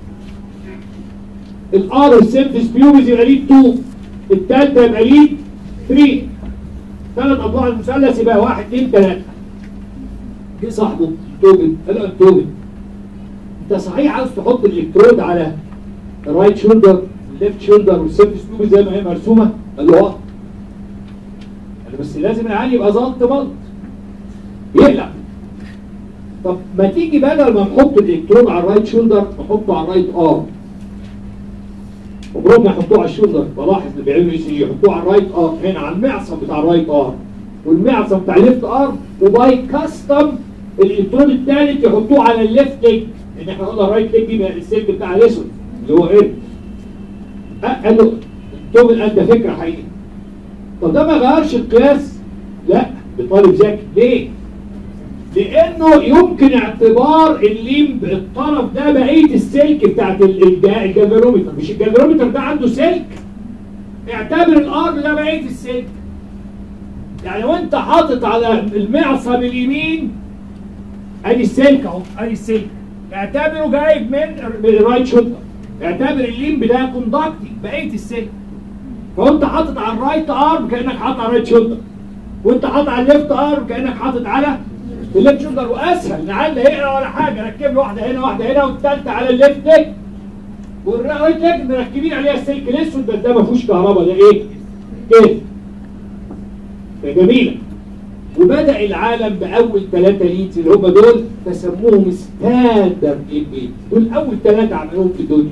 الار السيمفيس بيوبز يبقى ليد 2 الثالثه يبقى ليد 3 ثلاث اضلاع المثلث يبقى 1 2 3 جه صاحبه توبن قال له توبن انت صحيح عاوز تحط الالكترود على الرايت شولدر الليفت شولدر والسيرفيس بيوبز زي ما هي مرسومه قال له اه قال له بس لازم العيال يبقى ظبط ملط يقلق طب ما تيجي بدل ما نحط الالكترود على الرايت شولدر نحطه على الرايت ارم عمرهم ما يحطوه على الشولدر بلاحظ اللي بيعملوا اي سي جي يحطوه على الرايت ارم هنا على المعصم بتاع الرايت ارم والمعصم بتاع الليفت ارم وباي كاستم الالكترود الثالث يحطوه على الليفت ليج لان احنا قلنا الرايت ليج دي بقى السلك بتاع الاسود اللي هو ايه؟ أه قال له توبن قال ده فكره حقيقيه طب ده ما غيرش القياس؟ لا بطالب ذكي ليه؟ لانه يمكن اعتبار الليمب الطرف ده بقيه السلك بتاعت الجلفانومتر مش الجلفانومتر ده عنده سلك اعتبر الارم ده بقيه السلك يعني وانت حاطط على المعصم اليمين ادي السلك اهو ادي السلك اعتبره جايب من الرايت شولدر اعتبر الليمب ده كوندكتنج بقيه السلك فانت حاطط على الرايت ارم كانك حاطط على الرايت شولدر وانت حاطط على الليفت ارم كانك حاطط على الليفت شولدر واسهل لعل هنا ولا حاجه ركب له واحده هنا واحده هنا والثالثه على الليفت ليج والرايت ليج مركبين عليها السلك الاسود بس ده ما فيهوش كهرباء ده ايه؟ كده جميله وبدا العالم باول ثلاثه ليدز اللي هم دول فسموهم ستاندرد ليد دول اول ثلاثه عملوهم في الدنيا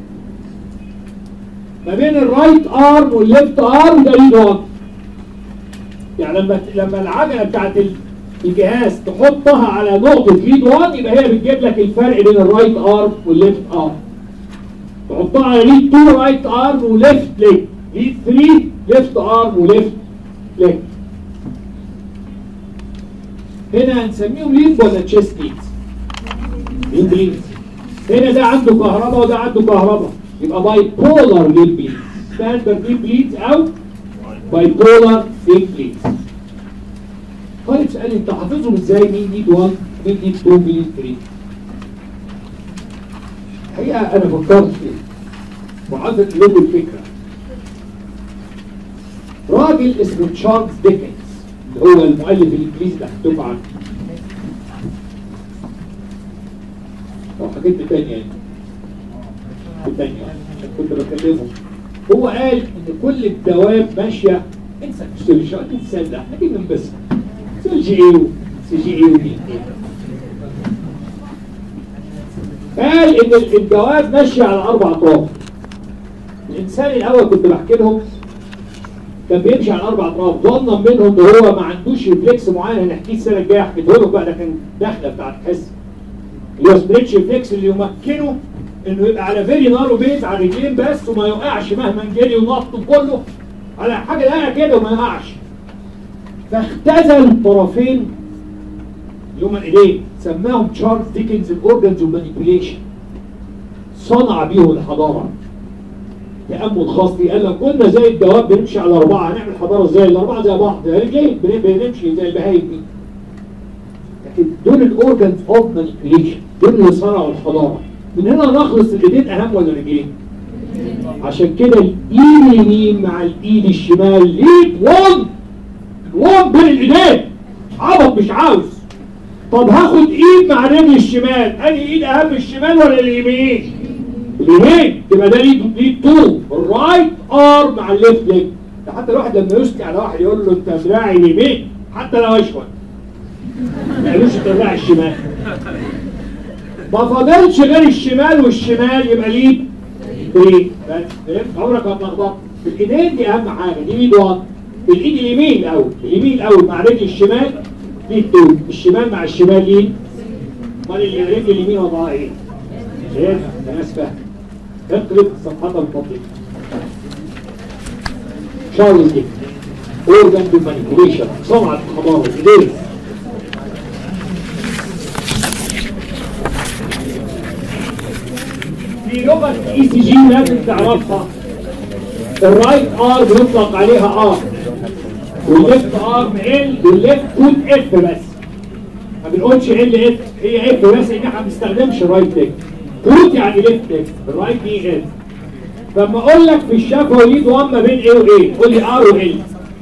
ما بين الرايت ارم والليفت ارم ده ليد 1 يعني لما لما العجله بتاعت الجهاز تحطها على نقطه ليد 1 يبقى هي بتجيب لك الفرق بين الرايت ارم والليفت ارم تحطها على ليد 2 رايت ارم وليفت ليج ليد 3 ليفت ارم وليفت ليج هنا هنسميهم ليد ولا تشيست ليد؟ ليد ليد هنا ده عنده كهرباء وده عنده كهرباء يبقى باي بولار ليد بليد ستاندرد ليد بليد او باي بولار ليد بليد طيب اسألني انت حافظهم ازاي مين ليد 1 مين ليد 2 مين ليد 3 الحقيقة أنا فكرت فيه وعايز لكم الفكرة راجل اسمه تشارلز ديكنز اللي هو المؤلف الإنجليزي اللي هكتب عنه لو حكيت بتانية يعني بتانية عشان كنت بكلمه هو قال إن كل الدواب ماشية انسى الفسيولوجي انسى ده احنا كده بنبسط سي جي اي سي جي اي ودي قال ان الجواب ماشي على اربع اطراف الانسان الاول كنت بحكي لهم كان بيمشي على اربع اطراف ظنا منهم ان هو ما عندوش ريفلكس معين هنحكيه السنه الجايه حكيته لهم بقى ده كان داخله بتاعت حس اللي هو سبريتش ريفلكس اللي يمكنه انه يبقى على فيري نارو بيز على رجلين بس وما يوقعش مهما جري ونط كله على حاجه دقيقه كده وما يوقعش فاختزل الطرفين اللي هما الايدين سماهم تشارلز ديكنز الاورجنز والمانيبيوليشن صنع بيهم الحضاره تامل خاص بيه قال لو كنا زي الدواب بنمشي على اربعه هنعمل حضاره ازاي؟ الاربعه زي بعض رجلين بن- بنمشي زي البهايم دي لكن دول الاورجنز اوف مانيبيوليشن دول اللي صنعوا الحضاره من هنا نخلص الايدين اهم ولا الرجلين؟ عشان كده الايد اليمين مع الايد الشمال ليد وان الوان بين الايدين عبط مش عاوز طب هاخد ايد مع الرجل الشمال انهي ايد اهم الشمال ولا اليمين اليمين يبقى ده ليد ليد تو الرايت ار مع الليفت ليج ده حتى الواحد لما يسكي على واحد يقول له انت دراعي اليمين حتى لو اشول ما قالوش انت دراعي الشمال ما فاضلش غير الشمال والشمال يبقى ليد 3 بس فهمت عمرك ما هتلخبط الايدين دي اهم حاجه دي ليد 1 الايد اليمين الاول اليمين الاول مع رجل الشمال ليد 2 الشمال مع الشمال ليد امال الرجل اليمين وضعها ايه؟ ايه ده ناس فاهمه اقلب صفحات الفضل شارلز ديك اورجان تو مانيبيوليشن صنعت الحضاره ايدين في لغه اي سي جي لازم تعرفها الرايت ار بيطلق عليها ار والليفت ارم ال والليفت فوت اف بس ما بنقولش ال اف هي اف بس ان احنا ما بنستخدمش الرايت ليج فوت يعني ليفت ليج الرايت دي ال فلما اقول لك في الشفوي ليد 1 ما بين ايه وايه قول لي ار وال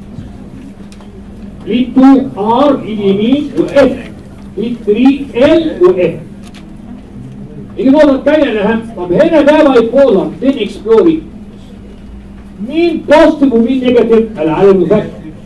ليد 2 ار اليمين واف ليد 3 ال واف يجي النقطة الثانية الأهم طب هنا ده باي بولر فين اكسبلوري مين بوزيتيف ومين نيجاتيف العالم المفكر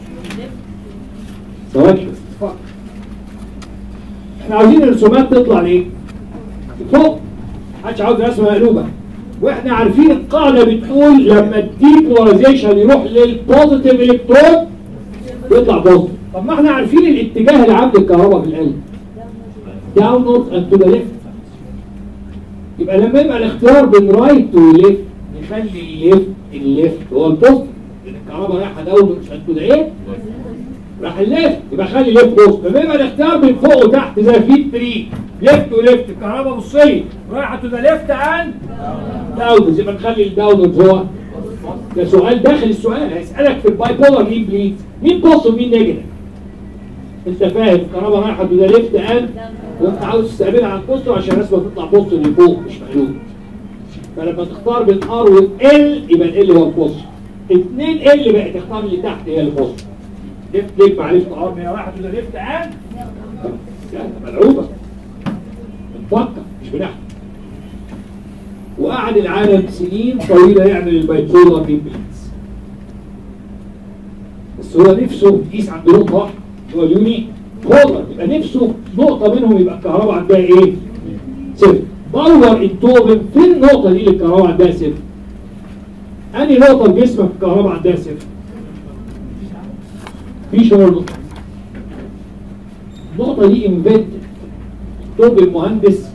ثواني بس احنا عاوزين الرسومات تطلع ليه؟ فوق محدش عاوز رسمة مقلوبة واحنا عارفين القاعدة بتقول لما الديبولاريزيشن يروح للبوزيتيف الكترون يطلع بوزيتيف طب ما احنا عارفين الاتجاه العام للكهرباء في القلب داونورد اند تو ذا ليفت يبقى لما يبقى الاختيار بين رايت وليفت نخلي الليفت الليفت هو البوست لان الكهرباء رايحه داون مش هتكون ايه؟ راح الليفت يبقى خلي ليفت بوست لما يبقى الاختيار بين فوق وتحت زي في 3 ليفت وليفت الكهرباء بصيه رايحه تو ذا ليفت اند داون يبقى نخلي الداون هو ده سؤال داخل السؤال هيسالك في الباي بولر مين بليد مين بوست ومين نيجاتيف انت فاهم الكهرباء رايحه تو ذا ليفت اند وانت عاوز تستقبلها على البوستر عشان الرسمه تطلع بوستر لفوق مش مقلوب فلما تختار بين ار وال يبقى ال هو البوستر 2 ال بقى تختار اللي تحت هي البوستر ليفت ليك مع ليفت ار هي رايحه تو ذا ليفت اند ملعوبه بنفكر مش بنحكي وقعد العالم سنين طويله يعمل البايبولار بيبلز بس هو نفسه يقيس عند نقطه واحده هو اليوني بولر يبقى نفسه نقطه منهم يبقى الكهرباء عندها ايه؟ صفر دور التوبن فين النقطه دي اللي الكهرباء عندها صفر؟ انهي نقطه في جسمك الكهرباء عندها صفر؟ في شغل نقطه النقطه دي انفنتد طب المهندس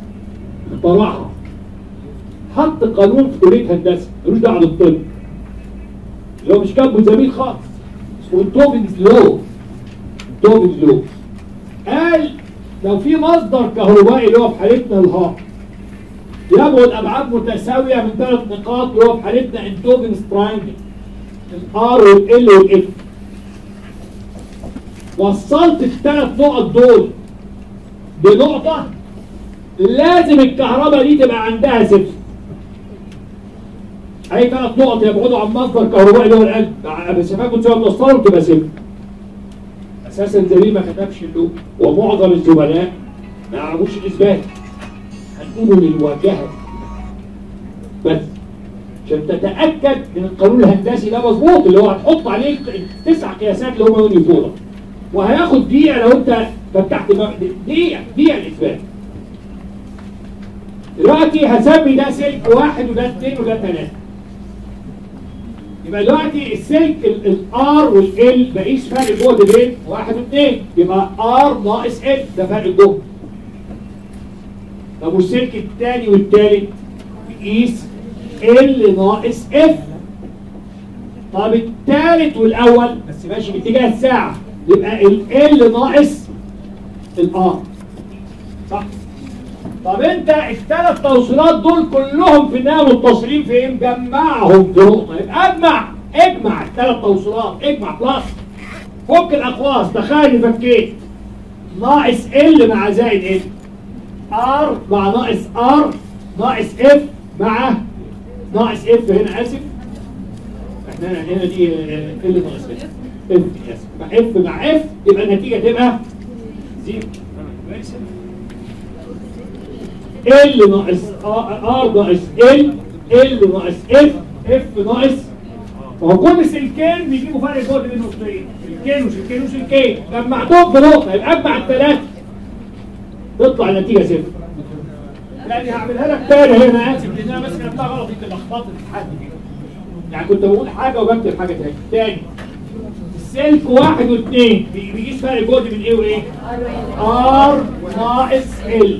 اخترعها حط قانون في كليه هندسه ملوش دعوه بالطب اللي هو مش كاتبه زميل خالص اسمه توبنز لو توبنز لو قال لو في مصدر كهربائي اللي هو في حالتنا الهار يبعد ابعاد متساويه من ثلاث نقاط اللي هو في حالتنا انتوبنز تراينجل الار والال والاف وصلت الثلاث نقط دول بنقطة لازم الكهرباء دي تبقى عندها صفر. أي ثلاث نقط يبعدوا عن مصدر كهربائي اللي هو القلب مع مسافات متساوية توصلهم تبقى صفر. أساسا زميل ما كتبش اللوب ومعظم الزملاء ما يعرفوش الإثبات. هنقوله للواجهة بس عشان تتأكد من القانون الهندسي ده مظبوط اللي هو هتحط عليه تسع قياسات اللي هم يونيفورم. وهياخد دقيقة لو انت فتحت دماغك دقيقة دقيقة الإثبات. دلوقتي هسمي ده سلك واحد وده اثنين وده ثلاثة. يبقى دلوقتي السلك الار والال بقيس فرق الجهد بين واحد واثنين يبقى ار ناقص ال ده فرق الجهد. طب والسلك الثاني والثالث بقيس ال ناقص اف. طب الثالث والاول بس ماشي باتجاه الساعة يبقى ال ال ناقص الار صح طب انت الثلاث توصيلات دول كلهم في النهايه متصلين في ايه مجمعهم في نقطه يبقى اجمع اجمع الثلاث توصيلات اجمع بلس فك الاقواس تخيل فكيت ناقص ال مع زائد ال ار مع ناقص ار ناقص اف مع ناقص اف هنا اسف احنا هنا دي ال ناقص اف اف اسف مع اف مع اف يبقى النتيجه تبقى زيرو ال ناقص ار ناقص ال ال ناقص اف اف ناقص فهو كل سلكين بيجيبوا فرق جهد بين نقطتين سلكين وسلكين وسلكين جمعتهم بنقطه يبقى اجمع الثلاثه تطلع النتيجه صفر يعني هعملها لك تاني هنا انا اسف لان انا بس كتبتها غلط يمكن لخبطت حد كده يعني كنت بقول حاجه وبكتب حاجه تاني تاني السلك واحد واثنين بيجيش فرق جهد من ايه وايه؟ ار ناقص ال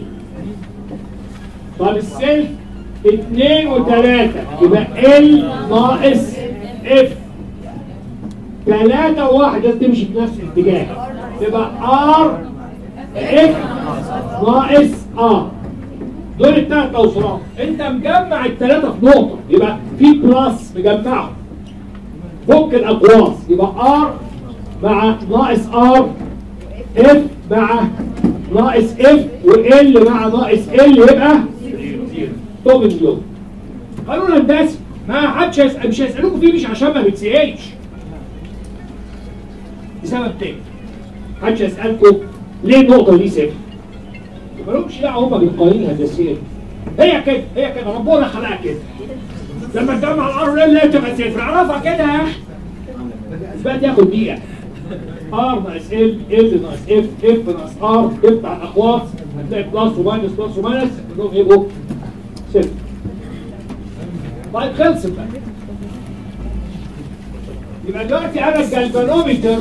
طب السلك اثنين وثلاثة يبقى ال ناقص اف ثلاثة وواحد لازم تمشي في نفس الاتجاه يبقى ار اف ناقص ار دول الثلاث توصيلات انت مجمع الثلاثة في نقطة يبقى في بلس مجمعهم فك الاقواس يبقى ار مع ناقص ار اف مع ناقص اف وال مع ناقص ال يبقى طب اليوم قانون هندسي ما حدش هيسأل مش هيسألوكوا فيه مش عشان ما بيتسألش لسبب تاني محدش هيسألكوا ليه النقطة دي صفر مالهمش دعوة هما بالقوانين الهندسية هي كده هي كده ربنا خلقها كده لما تجمع الار والال لا تبقى صفر اعرفها كده يا اخي اثبات ياخد دقيقة ار ناقص ال ال ناقص اف اف ناقص ار افتح الاقواس هتلاقي بلس وماينس بلس وماينس كلهم يبقوا صفر طيب خلصت بقى يبقى دلوقتي انا الجلفانومتر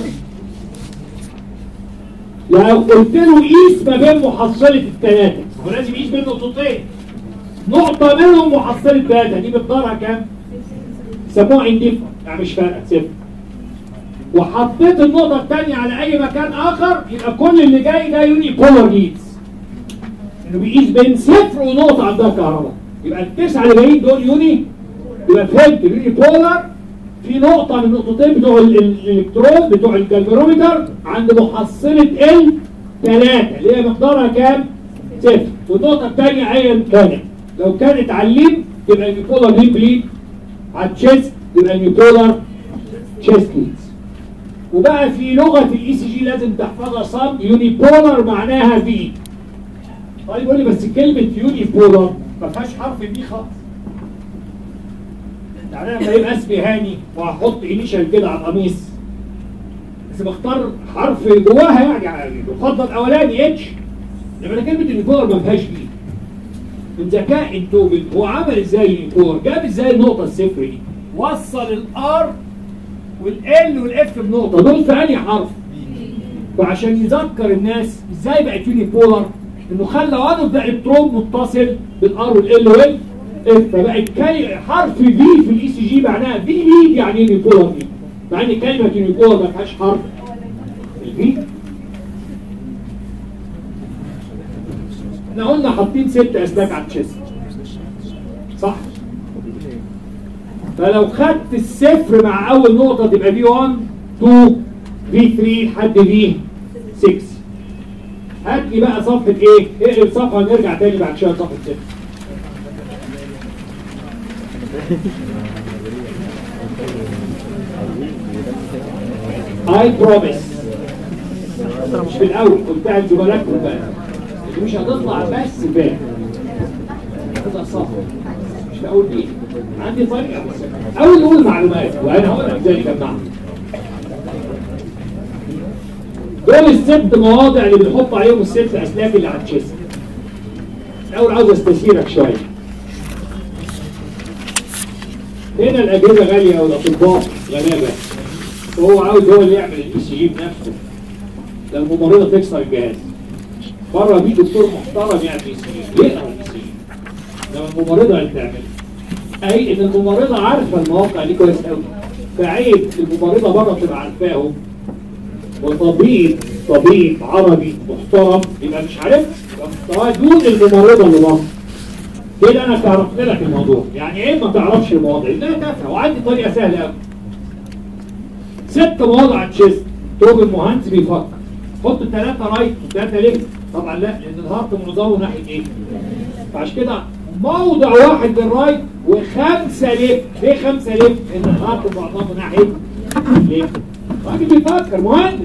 لو قلت له قيس ما بين محصلة الثلاثة هو لازم يقيس بين نقطتين نقطة منهم محصلة ثلاثة دي مقدارها كام؟ سموها انديفرنت يعني مش فارقة صفر وحطيت النقطة الثانية على أي مكان آخر يبقى كل اللي جاي ده يوني بولار جيتس إنه بيقيس بين صفر ونقطة عندها كهرباء يبقى التسعة اللي جايين دول يوني يبقى فهمت يوني بولار في نقطة من النقطتين بتوع ال- ال- الإلكترون بتوع الجلفانومتر عند محصلة ال 3 اللي هي مقدارها كام؟ صفر والنقطة الثانية أيا كانت لو كانت على الليم تبقى النيبولار ليم بليد على التشيست يبقى النيبولار تشيست ليدز وبقى في لغة الاي سي جي لازم تحفظها صم يونيبولار معناها في طيب يقول لي بس كلمة يونيبولار ما فيهاش حرف البي خالص يعني انا لما يبقى اسمي هاني وهحط انيشال كده على القميص بس بختار حرف جواها يعني, يعني يفضل الاولاني اتش لما كلمة اليونيبولار ما فيهاش بي من ذكاء انتوبل هو عمل ازاي اليونيبولار جاب ازاي النقطة الصفر دي وصل الار والال والاف بنقطة دول في انهي حرف وعشان يذكر الناس ازاي بقت يوني بولار انه خلى وان اوف ذا الكترون متصل بالار والال وال اف فبقت كلمه حرف في في الاي سي جي معناها في ليد يعني ايه بيبولر دي مع ان كلمه يونيبولر ما فيهاش حرف الفي احنا قلنا حاطين ست اسلاك على التشيست صح فلو خدت الصفر مع اول نقطه تبقى في 1 2 في 3 لحد في 6 هات لي بقى صفحه ايه؟ اقلب صفحه ونرجع تاني بعد شويه صفحه 6 I promise مش في الاول قلتها لزملائكم بقى اللي مش هتطلع بس فاهم هتطلع صح مش في اول دي عندي طريقه بس اول نقول معلومات وانا هقول لك ازاي نجمعها دول الست مواضع اللي بنحط عليهم الست اسلاك اللي على الجسم الاول عاوز استشيرك شويه هنا الاجهزه غاليه والاطباء غلابه وهو عاوز هو اللي يعمل الاي سي جي بنفسه ده الممرضه تكسر الجهاز بره بيه دكتور محترم يعمل اي سي جي يقرا الاي سي جي انما الممرضه اللي بتعمل اي ان الممرضه عارفه المواقع دي كويس قوي فعيب الممرضه بره تبقى عارفاهم وطبيب طبيب عربي محترم يبقى مش عارف يبقى مستواه دون الممرضه اللي بره كده انا شرحت لك الموضوع يعني ايه ما تعرفش المواضيع لا تافهه وعندي طريقه سهله قوي ست مواضع تشيست توب المهندس بيفكر حط ثلاثه رايت وثلاثه ليفت طبعا لا لان الهارت منظمه ناحيه ايه فعشان كده موضع واحد للرايت وخمسه ليفت ليه خمسه ليفت؟ لان الهارت معظمه ناحيه ليفت راجل بيفكر مهندس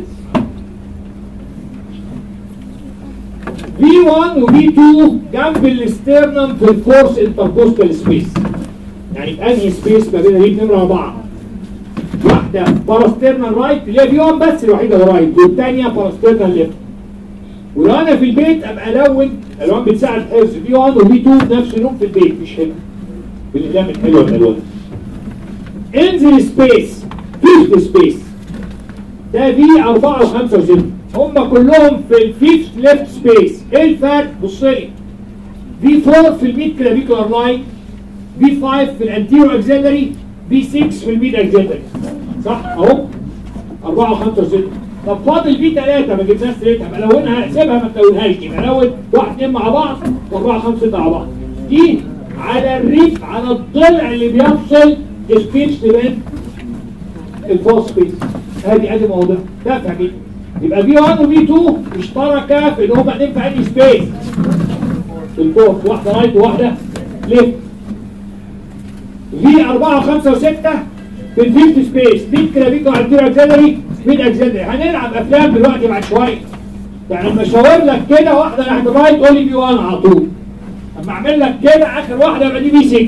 V1 و V2 جنب الاسترنم في الفورس انتركوستال سبيس يعني في انهي سبيس ما بين الريب نمره اربعه واحده باراسترنال رايت اللي هي في 1 بس الوحيده رايت والثانيه باراسترنال ليفت ولو انا في البيت ابقى الون الالوان بتساعد حفظ في 1 وفي 2 نفس اللون في البيت مش هنا بالاقلام الحلوه الالوان انزل سبيس فيفت سبيس ده في 4 و5 و6 هم كلهم في الفيفت ليفت سبيس ايه الفرق بص لي في 4 في الميد كلافيكولار لاين في 5 في الانتيرو اكسيلري في 6 في الميد اكسيلري صح اهو 4 و5 و6 طب فاضل في 3 ما جبناش سيرتها بقى لونها سيبها ما تلونهاش دي بقى لون واحد اثنين مع بعض و4 5 6 مع بعض دي على الريف على الضلع اللي بيفصل السبيس بين الفوس سبيس ادي ادي موضوع تافهه جدا يبقى في 1 وفي 2 اشتركا في ان هم اثنين في انهي سبيس في الفوق واحده رايت وواحده ليفت في 4 و5 و6 في الفيفت سبيس ميد كلافيكو انتيرو اكسلري ميد اكسلري هنلعب افلام دلوقتي بعد شويه يعني لما اشاور لك كده واحده ناحيه الرايت قول لي في 1 على طول اما اعمل لك كده اخر واحده يبقى دي في 6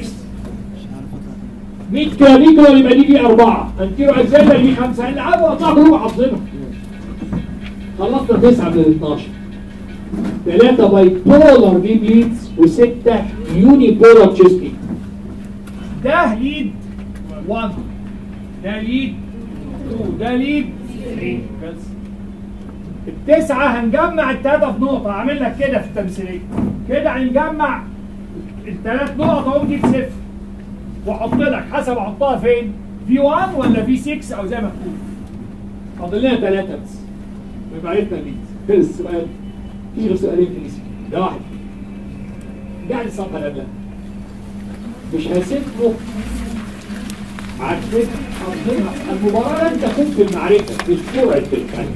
ميد كلافيكو يبقى دي في 4 انتيرو اكسلري في 5 العبوا وطلعوا كلهم حافظينهم خلصنا 9 من ال 12 ثلاثة باي بولار دي بليدز وستة يوني بولار تشيستي ده ليد 1 ده ليد 2 ده ليد 3 بس التسعة هنجمع التلاتة في نقطة هعمل لك كده في التمثيلية كده هنجمع التلات نقط اهو دي بصفر واحط لك حسب احطها فين؟ في 1 ولا في 6 او زي ما تكون فاضل لنا ثلاثة بس يبقى عرفنا دي خلص السؤال في غير سؤالين في الاسم ده واحد قاعد الصفحه اللي قبلها مش هسيبكم عارفين حافظينها المباراه لن تكون في المعرفه مش سرعه في الفن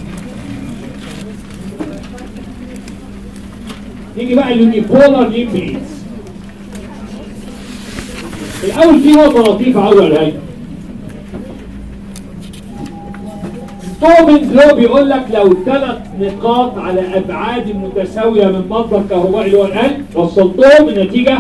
نيجي بقى اليونيبولار ليمبيز الاول في نقطه لطيفه عاوز اقولها لك تومنز لو بيقول لك لو ثلاث نقاط على ابعاد متساويه من مصدر كهربائي اللي هو القلب وصلتهم النتيجه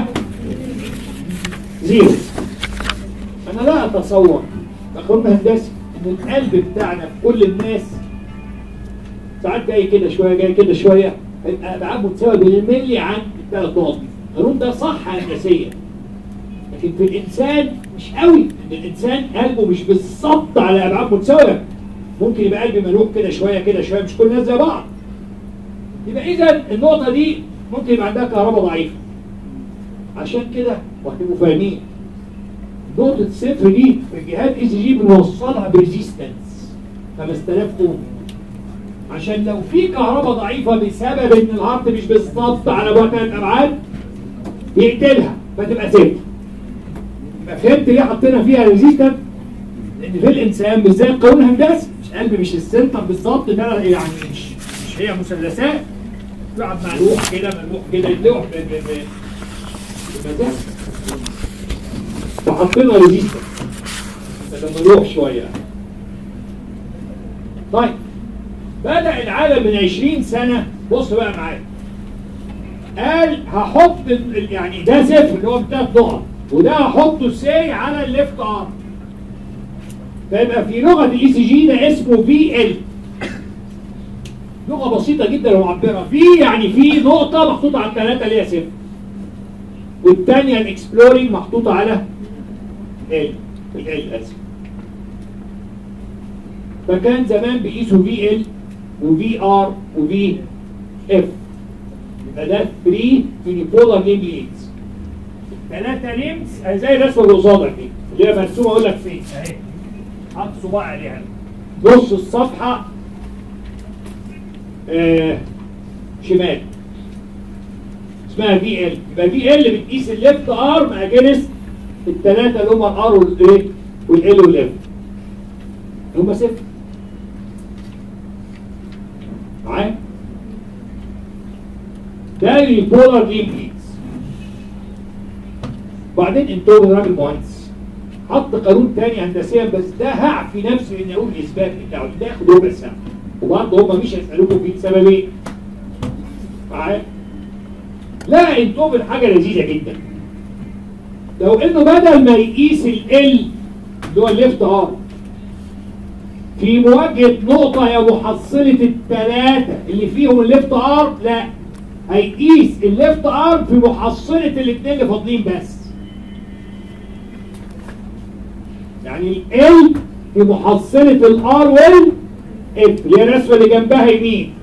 زيرو انا لا اتصور تقويم هندسي ان القلب بتاعنا في كل الناس ساعات جاي كده شويه جاي كده شويه هيبقى ابعاد متساويه بالملي عن الثلاث نقط القانون ده صح هندسيا لكن في الانسان مش قوي ان الانسان قلبه مش بالظبط على ابعاد متساويه ممكن يبقى قلبي ملوك كده شويه كده شويه مش كل الناس زي بعض يبقى اذا النقطه دي ممكن يبقى عندها كهرباء ضعيفه عشان كده وهتبقوا فاهمين نقطة صفر دي في جهات اي سي جي بنوصلها بريزيستنس 5000 اوم عشان لو في كهرباء ضعيفة بسبب ان الهارت مش بالظبط على بعد ثلاث ابعاد يقتلها فتبقى صفر يبقى فهمت ليه حطينا فيها ريزيستنس؟ لان في الانسان بالذات قانون هندسي مش قلب مش السنتر بالظبط ده يعني مش مش هي مثلثات يقعد ملوح كده ملوح كده يتلوح ب- ب- ب- بمزاج فحطينا ريزيستنس بدل ملوح شويه طيب بدأ العالم من 20 سنة بص بقى معايا قال هحط ال- ال- يعني ده صفر اللي هو بتلات نقط وده هحطه سي على الليفت ارم فيبقى في لغه الاي سي جي ده اسمه في ال لغه بسيطه جدا ومعبره في يعني في نقطه محطوطه على الثلاثه اللي هي صفر والثانيه الاكسبلورينج محطوطه على ال ال اسف فكان زمان بيقيسوا في ال وفي ار وفي اف يبقى ده 3 يونيبولار ليم ليدز ثلاثة ليمز زي الرسمة اللي قصادك دي اللي هي مرسومة اقول لك فين اهي حط صباع عليها نص الصفحة آه شمال اسمها في ال يبقى في ال بتقيس الليفت ارم اجينست الثلاثة اللي هم الار والايه والال والاف هم صفر معايا ده البولار ليمبيز وبعدين انتوا راجل مهندس حط قانون تاني هندسيا بس ده هعفي نفسي اني اقول الاثبات بتاعه ده ياخد ربع ساعه وبرضه هم مش هيسالوكم فيه بسبب ايه؟ معايا؟ لا انتوا حاجه لذيذه جدا لو انه بدل ما يقيس ال اللي هو الليفت ار في مواجهه نقطه هي محصله الثلاثه اللي فيهم الليفت ار لا هيقيس الليفت ار في محصله الاثنين اللي فاضلين بس يعني ال في محصله الار وال اف اللي هي الرسمه اللي جنبها يمين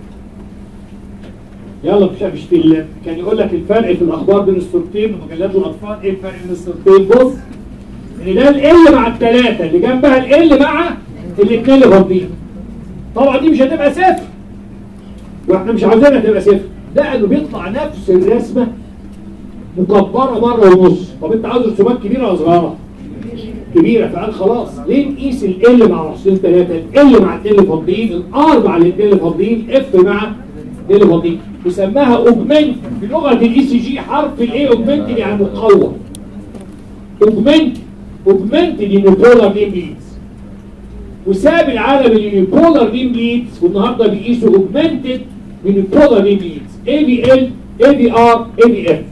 يلا مش مش في ال- كان يقول لك الفرق في الاخبار بين الصورتين ومجلات الاطفال ايه الفرق بين الصورتين بص ان ده ال مع الثلاثه اللي جنبها ال مع الاثنين اللي فاضيين طبعا دي مش هتبقى صفر واحنا مش عاوزينها تبقى صفر ده انه بيطلع نفس الرسمه مكبره مره ونص طب انت عاوز رسومات كبيره ولا صغيره؟ كبيره فقال خلاص ليه نقيس ال مع محصولين ثلاثه ال مع الاثنين اللي فاضيين الار مع الاثنين اللي فاضيين اف مع الاثنين اللي فاضيين وسماها اوجمنت في لغه الاي سي جي حرف الاي اوجمنت يعني مقوى اوجمنت اوجمنت يونيبولار ليم ليدز وساب العالم اليونيبولار ليم ليدز والنهارده بيقيسوا اوجمنتد يونيبولار ليم ليدز اي بي ال اي بي ار اي بي اف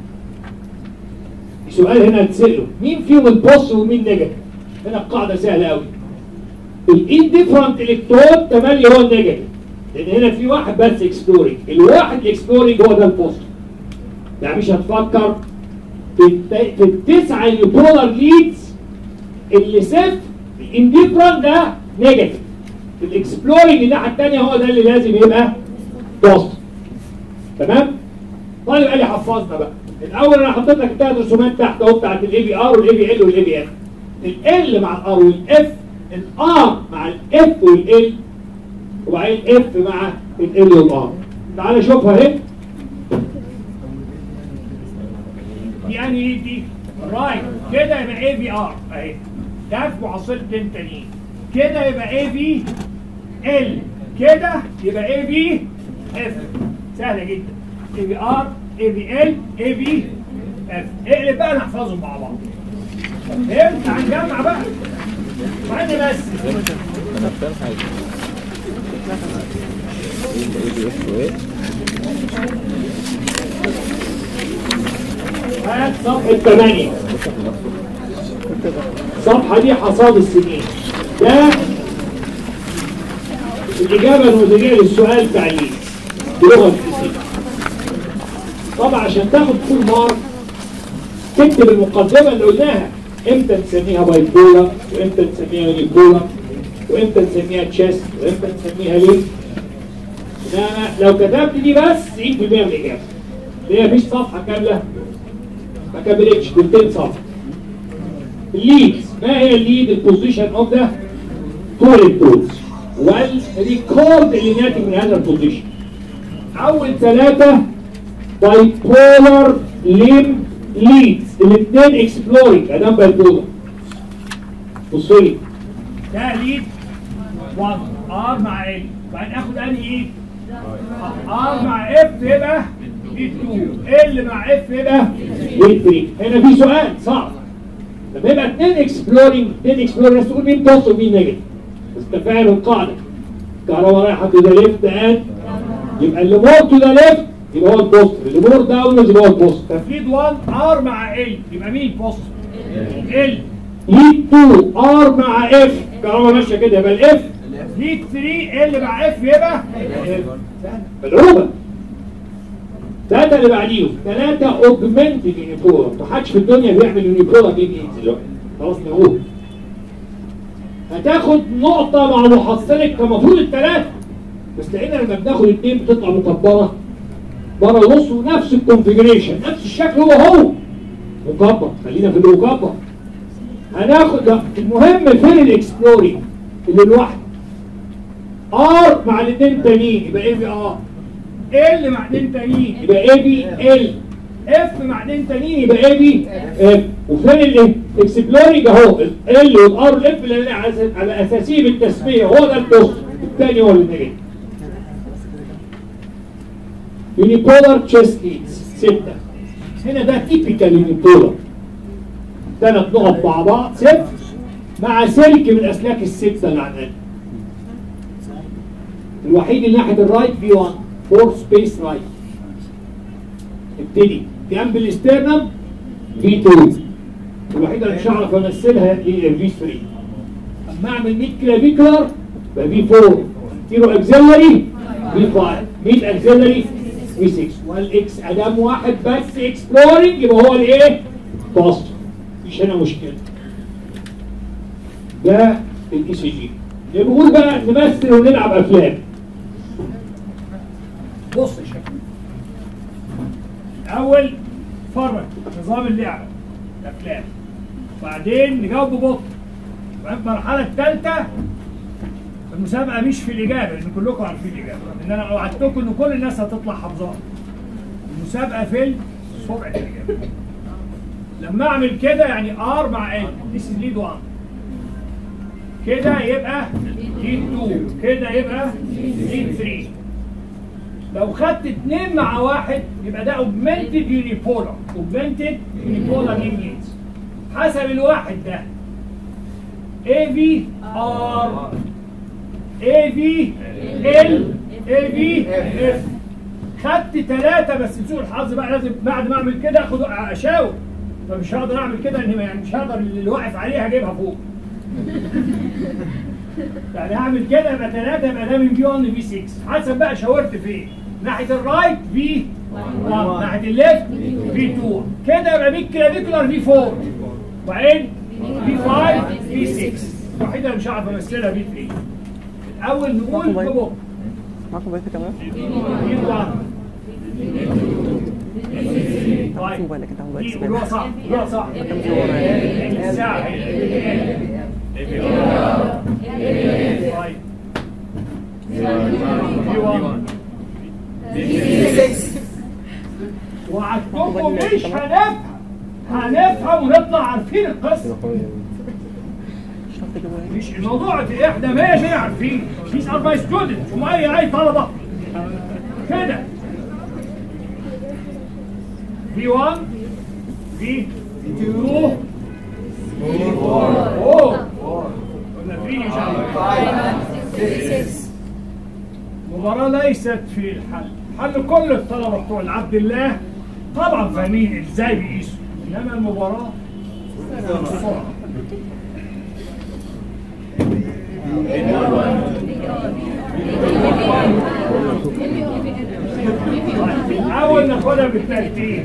السؤال هنا هتسأله مين فيهم البوس ومين نيجاتيف هنا القاعدة سهلة قوي الانديفرنت الكترون تملي هو النيجاتيف لان هنا في واحد بس اكسبلورينج الواحد الاكسبلورينج هو ده البوست يعني مش هتفكر في الت- في التسعة البولار ليدز اللي صفر الانديفرنت ده نيجاتيف الاكسبلورينج الناحية التانية هو ده اللي لازم يبقى بوست تمام؟ طالب قال لي حفظنا بقى الاول انا حطيت لك الثلاث رسومات تحت اهو بتاعت الاي بي ار والاي بي ال والاي بي اف ال مع الار والاف الار مع الاف والال وبعدين اف مع ال والار تعال شوفها اهي دي يعني ايه دي رايت كده يبقى اي بي ار اهي ده في محصلتين تانيين كده يبقى اي بي ال كده يبقى اي بي اف سهله جدا اي بي ار اي بي ال اي بي اف اقلب بقى نحفظهم مع بعض فهمت هنجمع بقى معانا بس انا فاهم حاجه ايه دي اف وايه هات صفحه 8 الصفحه دي حصاد السنين ده الاجابه النموذجيه للسؤال تعليم بلغه الفيزياء طبعا عشان تاخد فول مارك تكتب المقدمه اللي قلناها امتى نسميها باي بولر وامتى نسميها يوني بولر وامتى نسميها تشيست وامتى نسميها ليه انما لو كتبت دي بس 90% من الاجابه اللي هي مفيش صفحه كامله ما كملتش تلتين صفحه الليدز ما هي الليد البوزيشن اوف ذا تورنت تولز والريكورد اللي ناتج من هذا البوزيشن اول ثلاثه بايبولار ليم ليدز الاثنين اكسبلورينج ادام بايبولار بصوا لي ده ليد 1 ار مع ال بعدين اخد انهي ايه؟ ار مع اف يبقى ليد 2 ال مع اف يبقى ليد 3 هنا في سؤال صعب لما يبقى اثنين اكسبلورينج اثنين اكسبلورينج تقول مين بوست ومين نيجاتيف بس تفاعل القاعده الكهرباء رايحه تو ذا ليفت اند يبقى اللي مور تو ذا ليفت يبقى هو البوست اللي مور داون يبقى هو البوست ففليد 1 ار مع ال يبقى مين بوست؟ ال ليد 2 ار مع اف الكهرباء ماشيه كده يبقى الاف ليد 3 ال مع اف يبقى ملعوبه ثلاثة اللي بعديهم ثلاثة اوجمنتد يونيبولر محدش في الدنيا بيعمل يونيبولر بي بي دلوقتي خلاص نقول هتاخد نقطة مع محصلك كمفروض الثلاثة بس لقينا لما بناخد اثنين بتطلع مكبرة بره نص ونفس الكونفجريشن نفس الشكل هو هو مكبر خلينا في المكبر هناخد ده المهم فين الاكسبلورينج اللي لوحده ار مع الاثنين التانيين يبقى ايه بي ار ال مع اثنين تانيين يبقى اي بي ال اف مع اثنين تانيين يبقى اي بي اف وفين الاكسبلورينج اهو ال والار والاف اللي على على اساسيه بالتسميه هو ده البوست الثاني هو اللي نجح يونيبولار تشيست ليدز ستة هنا ده تيبيكال يونيبولار ثلاث نقط مع بعض صفر مع سلك من اسلاك الستة اللي عندنا الوحيد اللي ناحية الرايت في 1 فور سبيس رايت ابتدي جنب الاسترنم في 2 الوحيدة اللي مش هعرف امثلها هي في 3 اما اعمل 100 كلافيكولار يبقى في 4 كيلو اكزيلري في 5 100 اكزيلري في 6 والاكس ادام واحد بس اكسبلورنج يبقى هو الايه؟ باست مفيش هنا مشكله ده الاي سي جي نقول بقى نمثل ونلعب افلام بص يا شباب الاول فرق نظام اللعبه الافلام وبعدين نجاوب ببطء وبعدين المرحله الثالثه المسابقه مش في الاجابه لان كلكم عارفين الاجابه لان انا وعدتكم ان كل الناس هتطلع حافظاها المسابقه في سرعه الاجابه لما اعمل كده يعني ار مع ال ذيس از ليد 1 كده يبقى ليد 2 كده يبقى ليد 3 لو خدت اثنين مع واحد يبقى ده اوجمنتد يونيبولار اوجمنتد يونيبولار لينيز حسب الواحد ده اي في ار اي في ال اي في اف خدت ثلاثة بس لسوء الحظ بقى لازم بعد ما اعمل كده اخد اشاور فمش هقدر اعمل كده ان يعني مش هقدر اللي واقف عليها اجيبها فوق يعني هعمل كده يبقى ثلاثة يبقى ده من في 1 لفي 6 حسب بقى شاورت فين ناحية الرايت في 1 ناحية الليفت في 2 كده يبقى بيك كلافيكولار في 4 وبعدين في 5 في 6 الوحيدة اللي مش هعرف امثلها في 3 الأول نقول ببطء معاكم بقية كمان في 1 طيب مو بالك انت هو دي اكس قولوها صح قولوها صح الساعة طيب في 1 وعدتكم مش هنفهم هنفهم ونطلع عارفين القصه شرط جوايا مش الموضوع في احنا ماشي عارفين these are my students هم اي اي طلبه كده في 1 في 2 في 4 قلنا 3 ان شاء الله المباراة ليست في الحل حل كل الطلبة بتوع العبد الله طبعا فاهمين ازاي بيقيسوا انما المباراة بسرعة اول ناخدها بالترتيب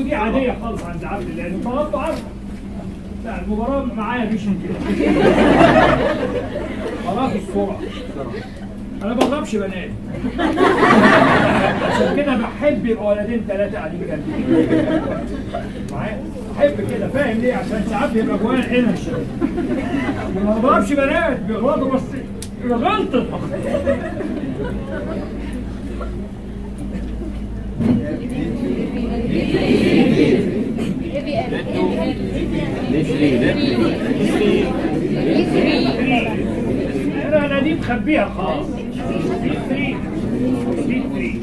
دي عاديه خالص عند عبد الله لان طلبته عارفه لا المباراه معايا مش كده مباراه في السرعه انا ما بضربش بنات عشان كده بحب يبقى ولدين ثلاثه قاعدين جنبي معايا بحب كده فاهم ليه عشان ساعات بيبقى جوايا العين الشباب ما بضربش بنات بيغلطوا بس غلطت انا انا دي مخبيها خالص دي ثري دي ثري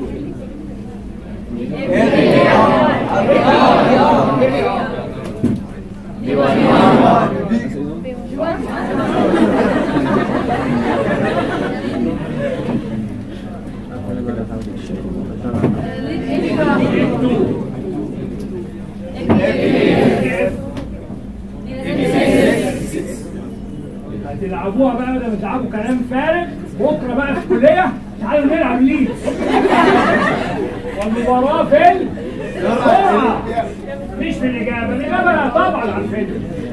هتلعبوها بقى بدل ما تلعبوا كلام فارغ بكره بقى في الكليه تعالوا نلعب ليد والمباراه في السرعه مش في الاجابه الاجابه لا طبعا عارفينها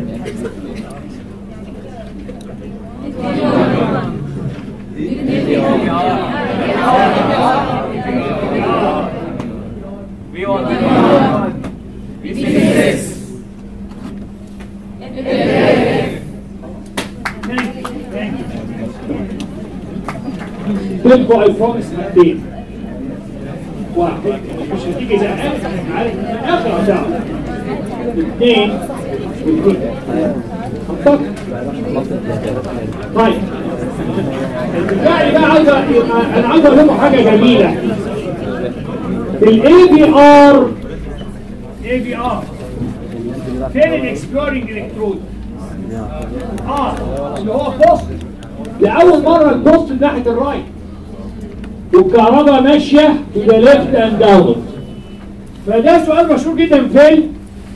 تلقوا الفونس مرتين واحد مش هتيجي زهقان عارف من اخر ساعه اثنين واثنين منطقي طيب البتاع بقى عاوز أ- انا عاوز اقول لكم حاجه جميله في الاي بي ار اي بي ار فين الاكسبلورنج الكترود اه اللي هو بوست لاول مره البوست ناحيه الرايت والكهرباء ماشيه to the left and downward فده سؤال مشهور جدا في ال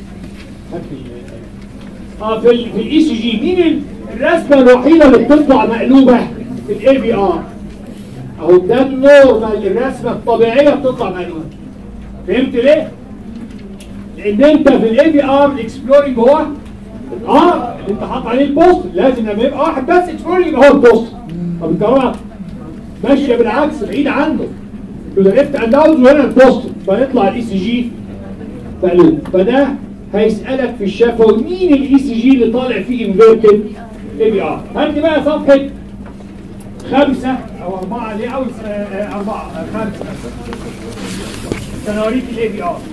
اه في ال في الاي سي جي مين ال- الرسمه الوحيده اللي بتطلع مقلوبه في الاي بي ار اهو ده النورمال الرسمه الطبيعيه بتطلع مقلوبه فهمت ليه؟ لان انت في الاي بي ار الاكسبلورنج هو الار اللي انت حاطط عليه البوست لازم لما يبقى واحد بس اكسبلورنج يبقى هو البوست طب الكهرباء ماشيه بالعكس بعيد عنه تو ذا ليفت اند اوت وهنا البوست فيطلع الاي سي جي مقلوب فده هيسالك في الشفوي مين الاي سي جي اللي طالع فيه انفيرتد اي بي ار هات لي بقى صفحه خمسه او اربعه ليه او س- آه، اربعه آه، خمسه عشان اوريك الاي بي ار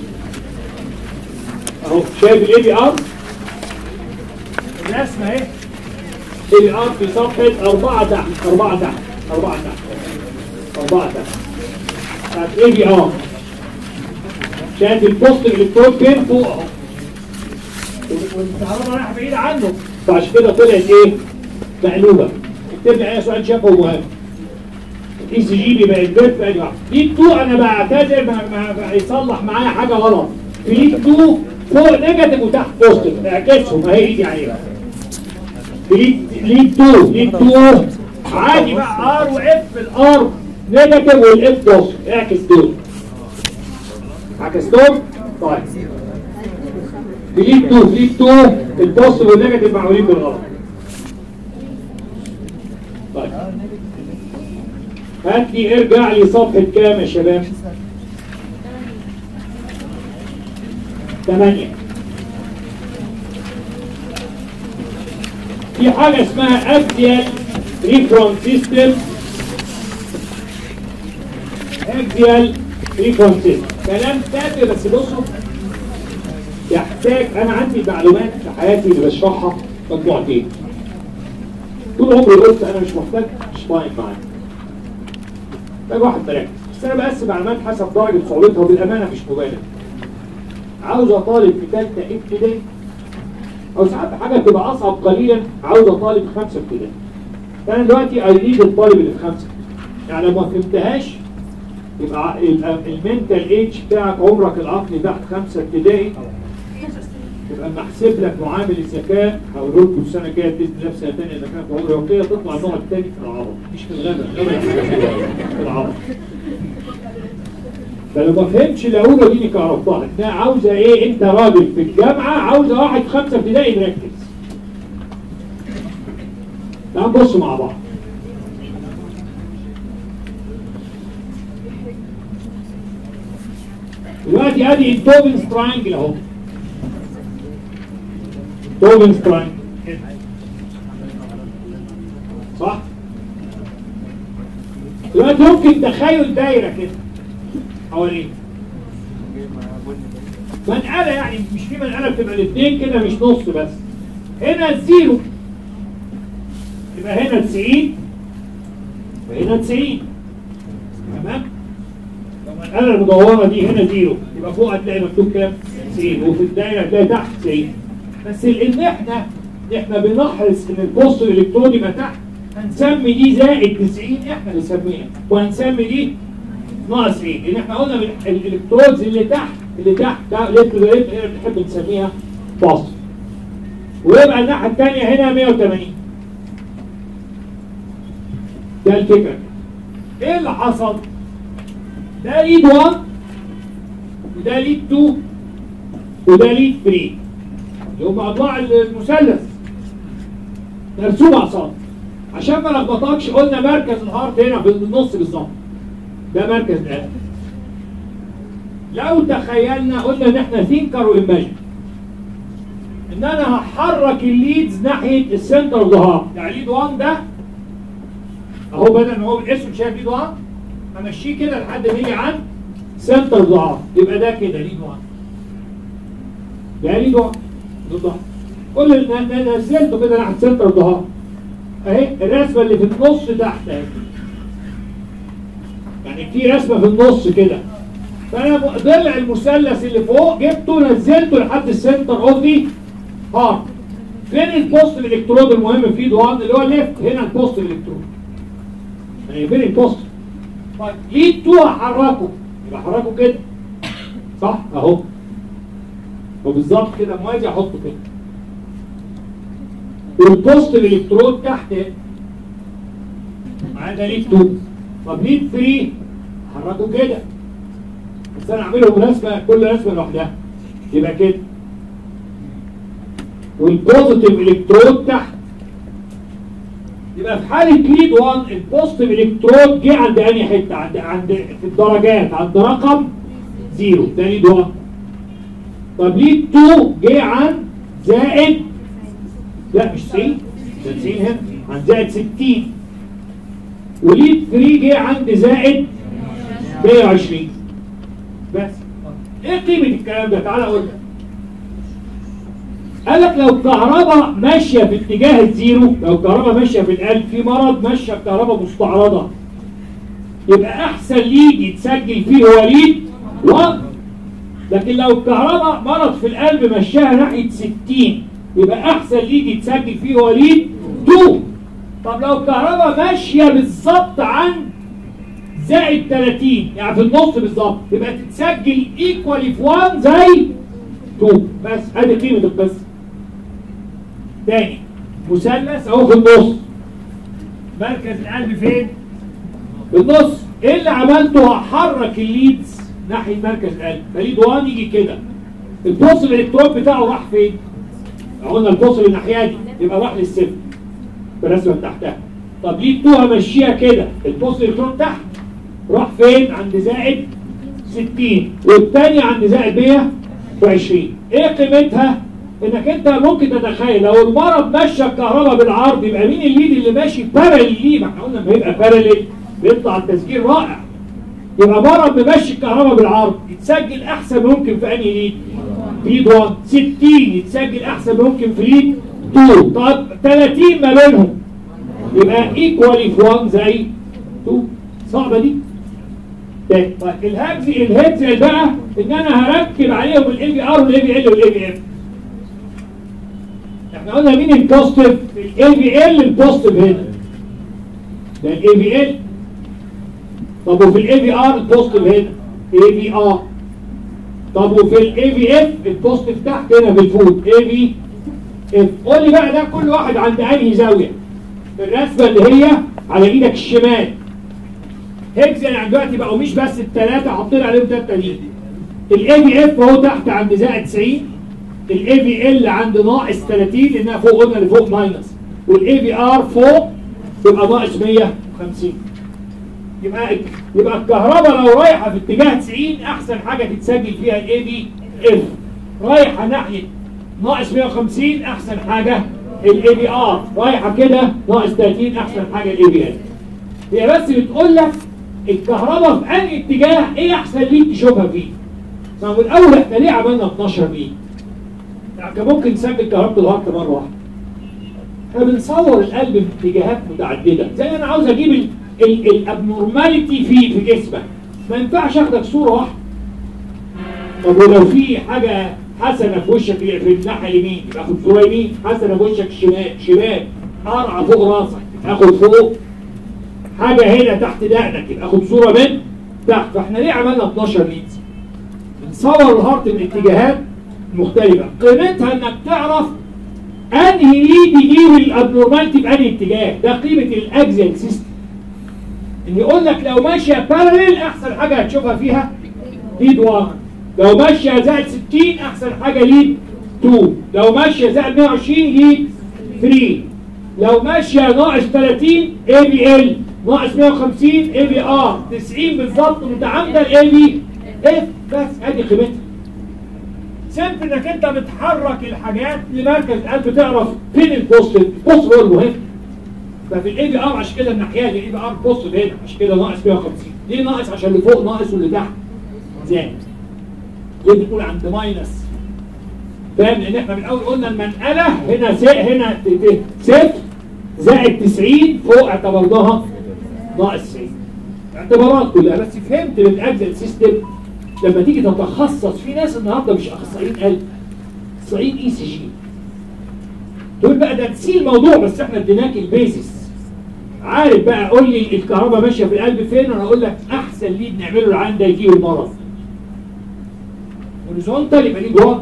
اهو شايف الاي بي ار الرسمه اهي اي بي ار في صفحه اربعه تحت اربعه تحت اربعه تحت اربعه تحت بتاعت اي بي ار شايف البوست الالكترون فين فوق اهو والكهرباء رايحه بعيد عنه فعشان كده طلعت ايه؟ مقلوبه اكتب لي اي سؤال شافه مهم الاي سي جي بيبقى البيت في انهي واحد ليد 2 انا بعتذر ما, ما, ما يصلح معايا حاجه غلط في ليد 2 فوق نيجاتيف وتحت بوزيتيف اعكسهم اهي ايدي عليها في ليد ليد 2 ليد 2 عادي بقى ار واف الار نيجاتيف والاف بوزيتيف اعكس دول عكستهم طيب في ليد 2 ليد 2 البوزيتيف والنيجاتيف معمولين بالغلط طيب هات لي ارجع لي صفحة كام يا شباب؟ ثمانية في حاجة اسمها اكزيال ريفرون سيستم اكزيال ريفرون سيستم كلام تافه بس بصوا يحتاج انا عندي معلومات في حياتي اللي بشرحها مجموعتين طول عمري قلت انا مش محتاج مش طايق معايا محتاج واحد مركز بس انا بقسم معلومات حسب درجه صعوبتها وبالامانه مش مبالغ عاوز طالب في ثالثه ابتدائي او ساعات حاجه بتبقى اصعب قليلا عاوز طالب في خمسه ابتدائي فانا دلوقتي اي نيد الطالب اللي في خمسه يعني لو ما فهمتهاش يبقى المنتال ايج بتاعك عمرك العقلي تحت خمسه ابتدائي يبقى محسب لك معامل الذكاء هقول لكم السنه الجايه باذن الله في سنه ثانيه اذا كانت عمر يوميه تطلع النوع الثاني في العرب مش في الغابه الغابه في العرب فلو ما فهمتش الاولى دي انك عرفتها انها عاوزه ايه انت راجل في الجامعه عاوزه واحد في خمسه ابتدائي يركز تعال نبص مع بعض دلوقتي ادي التوبنز تراينجل اهو توبنز تراينجل صح دلوقتي ممكن تخيل دايره كده حواليه منقله يعني مش في منقله بتبقى الاثنين كده مش نص بس هنا الزيرو يبقى هنا 90 وهنا 90 تمام المنقله المدوره دي هنا زيرو يبقى فوق هتلاقي مكتوب كام 90 وفي الدايره هتلاقي تحت 90 بس ان احنا احنا بنحرص ان البوست الالكتروني يبقى تحت هنسمي دي زائد 90 احنا نسميها وهنسمي دي ناقص ايه؟ لان احنا قلنا من الالكترودز اللي تحت اللي تحت ده ليتر ليتر هنا بنحب نسميها فاصل ويبقى الناحيه الثانيه هنا 180 ده الفكره ايه اللي حصل؟ ده ليد 1 وده ليد 2 وده ليد 3 اللي هم اضلاع المثلث مرسوم اعصاب عشان ما لخبطكش قلنا مركز الهارت هنا في النص بالظبط ده مركز القلب لو تخيلنا قلنا ان احنا ثينكر وايماجن ان انا هحرك الليدز ناحيه السنتر اوف ذا هارت يعني ليد 1 ده اهو بدل ما هو بالاسم شايف ليد 1 همشيه كده لحد ما يجي عند سنتر اوف ذا هارت يبقى ده كده ليد 1 ده ليد 1 ليد 1 كل اللي نزلته كده ناحيه سنتر اوف ذا هارت اهي الرسمه اللي في النص تحت اهي يعني في رسمه في النص كده فانا ضلع المثلث اللي فوق جبته نزلته لحد السنتر اوف دي هارت فين البوست الالكترود المهم في دوان اللي هو ليفت هنا البوست الالكترود يعني فين البوست طيب ليه تو هحركه يبقى حركه كده صح اهو وبالظبط كده موازي احطه كده والبوست الالكترود تحت هنا معايا ده ليد 2 طب ليد 3 حركه كده بس انا اعملهم رسمه كل رسمه لوحدها يبقى كده والبوزيتيف الكترود تحت يبقى في حاله ليد 1 البوزيتيف الكترود جه عند انهي حته عند عند في الدرجات عند رقم 0 ده ليد 1 طب ليد 2 جه عند زائد لا مش 90 ده 90 هنا عند زائد 60 وليد 3 جه عند زائد 120 بس ايه قيمه الكلام ده تعالى اقول لك قال لك لو الكهرباء ماشيه في اتجاه الزيرو لو الكهرباء ماشيه في القلب في مرض ماشيه بكهرباء مستعرضه يبقى احسن ليد يتسجل فيه هو ليد 1 لكن لو الكهرباء مرض في القلب مشاها ناحيه 60 يبقى احسن ليد يتسجل فيه هو ليد 2 طب لو الكهرباء ماشيه بالظبط عن زائد 30 يعني في النص بالظبط يبقى تتسجل ايكوالي في 1 زي 2 بس ادي قيمه القسم تاني مثلث اهو في النص مركز القلب فين؟ في النص ايه اللي عملته هحرك الليدز ناحيه مركز القلب فليد 1 يجي كده البوصل الالكترون بتاعه راح فين؟ قلنا البوصل الناحيه دي يبقى راح للصفر بالرسمه تحتها طب ليه 2 همشيها كده البوصل الالكترون تحت راح فين عند زائد 60 والثانيه عند زائد 120 ايه قيمتها انك انت ممكن تتخيل لو المرض مشى الكهرباء بالعرض يبقى مين الليد اللي ماشي بارل ليه ما احنا قلنا لما يبقى بارل بيطلع التسجيل رائع يبقى مرض ممشي الكهرباء بالعرض يتسجل احسن ممكن في انهي ليد ليد 1 60 يتسجل احسن ممكن في ليد 2 طب 30 ما بينهم يبقى ايكوالي في 1 زي 2 صعبه دي طيب الهاجز الهيدز بقى ان انا هركب عليهم الاي بي ار والاي بي ال والاي بي اف احنا قلنا مين البوزيتيف الاي بي ال البوزيتيف هنا ده الاي بي ال طب وفي الاي بي ار البوزيتيف هنا اي بي ار طب وفي الاي بي اف البوزيتيف تحت هنا في الفوت اي بي اف قول لي بقى ده كل واحد عند انهي زاويه في الرسمه اللي هي على ايدك الشمال هيجز يعني دلوقتي بقوا مش بس الثلاثه حاطين عليهم ثلاثه دي الاي في اف اهو تحت عند زائد 90 الاي في ال عند ناقص 30 لانها فوق قلنا اللي فوق ماينس والاي في ار فوق يبقى ناقص 150 يبقى يبقى الكهرباء لو رايحه في اتجاه 90 احسن حاجه تتسجل فيها الاي في اف رايحه ناحيه ناقص 150 احسن حاجه الاي بي ار رايحه كده ناقص 30 احسن حاجه الاي بي ال هي بس بتقول لك الكهرباء في انهي اتجاه ايه احسن ليك تشوفها فيه ما من الاول احنا ليه عملنا 12 ليد يعني كان ممكن نسجل كهرباء الهارت مره واحده احنا بنصور القلب باتجاهات متعدده زي انا عاوز اجيب الابنورماليتي في في جسمك ما ينفعش اخدك صوره واحده طب ولو في حاجه حسنه في وشك في الناحيه اليمين يبقى اخد صوره يمين حسنه في وشك الشمال شمال قرعه فوق راسك اخد فوق حاجه هنا تحت دقنك يبقى اخد صوره من تحت فاحنا ليه عملنا 12 ليدز؟ بنصور الهارت من اتجاهات مختلفه قيمتها انك تعرف انهي ليد يجيب الابنورماليتي بانهي اتجاه ده قيمه الاكزيال سيستم ان يقول لك لو ماشيه بارلل احسن حاجه هتشوفها فيها ليد 1 لو ماشيه زائد 60 احسن حاجه ليد 2 لو ماشيه زائد 120 ليد 3 لو ماشيه ناقص 30 اي بي ال ناقص 150 اي بي ار 90 بالظبط متعامده الاي بي اف بس ادي قيمتها سيمبل انك انت بتحرك الحاجات لمركز القلب تعرف فين البوست البوست هو المهم ففي الاي بي ار عشان كده الناحيه الاي بي ار بوست هنا عشان كده ناقص 150 ليه ناقص عشان اللي فوق ناقص واللي تحت زائد ليه بتقول عند ماينس فاهم لان احنا من الاول قلنا المنقله هنا س هنا صفر زائد 90 فوق اعتبرناها ناقص 90 اعتبارات كلها بس فهمت بالاجزاء سيستم لما تيجي تتخصص في ناس النهارده مش اخصائيين قلب اخصائيين اي سي جي دول بقى ده تسيل الموضوع بس احنا اديناك البيزس عارف بقى قول لي الكهرباء ماشيه في القلب فين وانا اقول لك احسن ليد نعمله العيان ده يجيله المرض هوريزونتال يبقى ليه جوه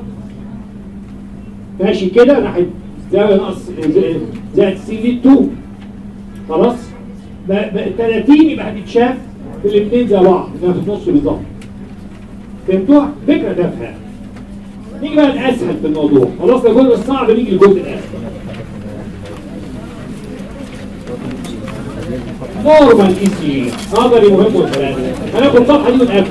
ماشي كده ناحيه زاويه ناقص زائد سي ليد 2 خلاص بقى بقى 30 يبقى هتتشاف في الاثنين زي بعض في النص بالظبط فهمتوها؟ فكره تافهه نيجي بقى الاسهل في الموضوع خلاص ده الجزء الصعب نيجي للجزء الاسهل نورمال اي سي نظري مهم والثلاثه هناخد الصفحه دي ونقفل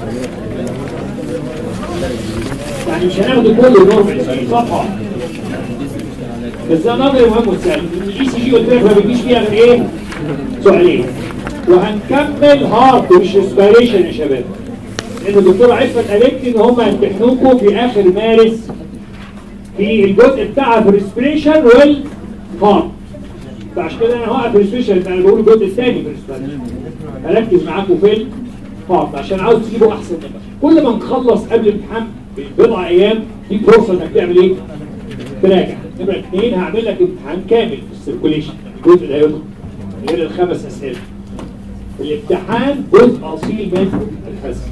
يعني مش هناخد كله نورمال اي سي صفحه بس ده نظري مهم والثلاثه الاي سي جي قلت لك ما بيجيش فيها غير ايه؟ سؤالين وهنكمل هارت مش ريسبيريشن يا شباب لان الدكتوره عفت قالت لي ان هم هيمتحنوكم في اخر مارس في الجزء بتاع في الريسبريشن والهارت فعشان كده انا هوقف الريسبريشن انا بقول الجزء الثاني في الريسبريشن هركز معاكم في الهارت عشان عاوز تجيبوا احسن نمر كل ما نخلص قبل الامتحان ببضع ايام دي فرصه انك تعمل ايه؟ تراجع نمره اثنين هعمل لك امتحان كامل في السيركوليشن الجزء اللي هيدخل غير الخمس اسئله الامتحان جزء اصيل من الحصه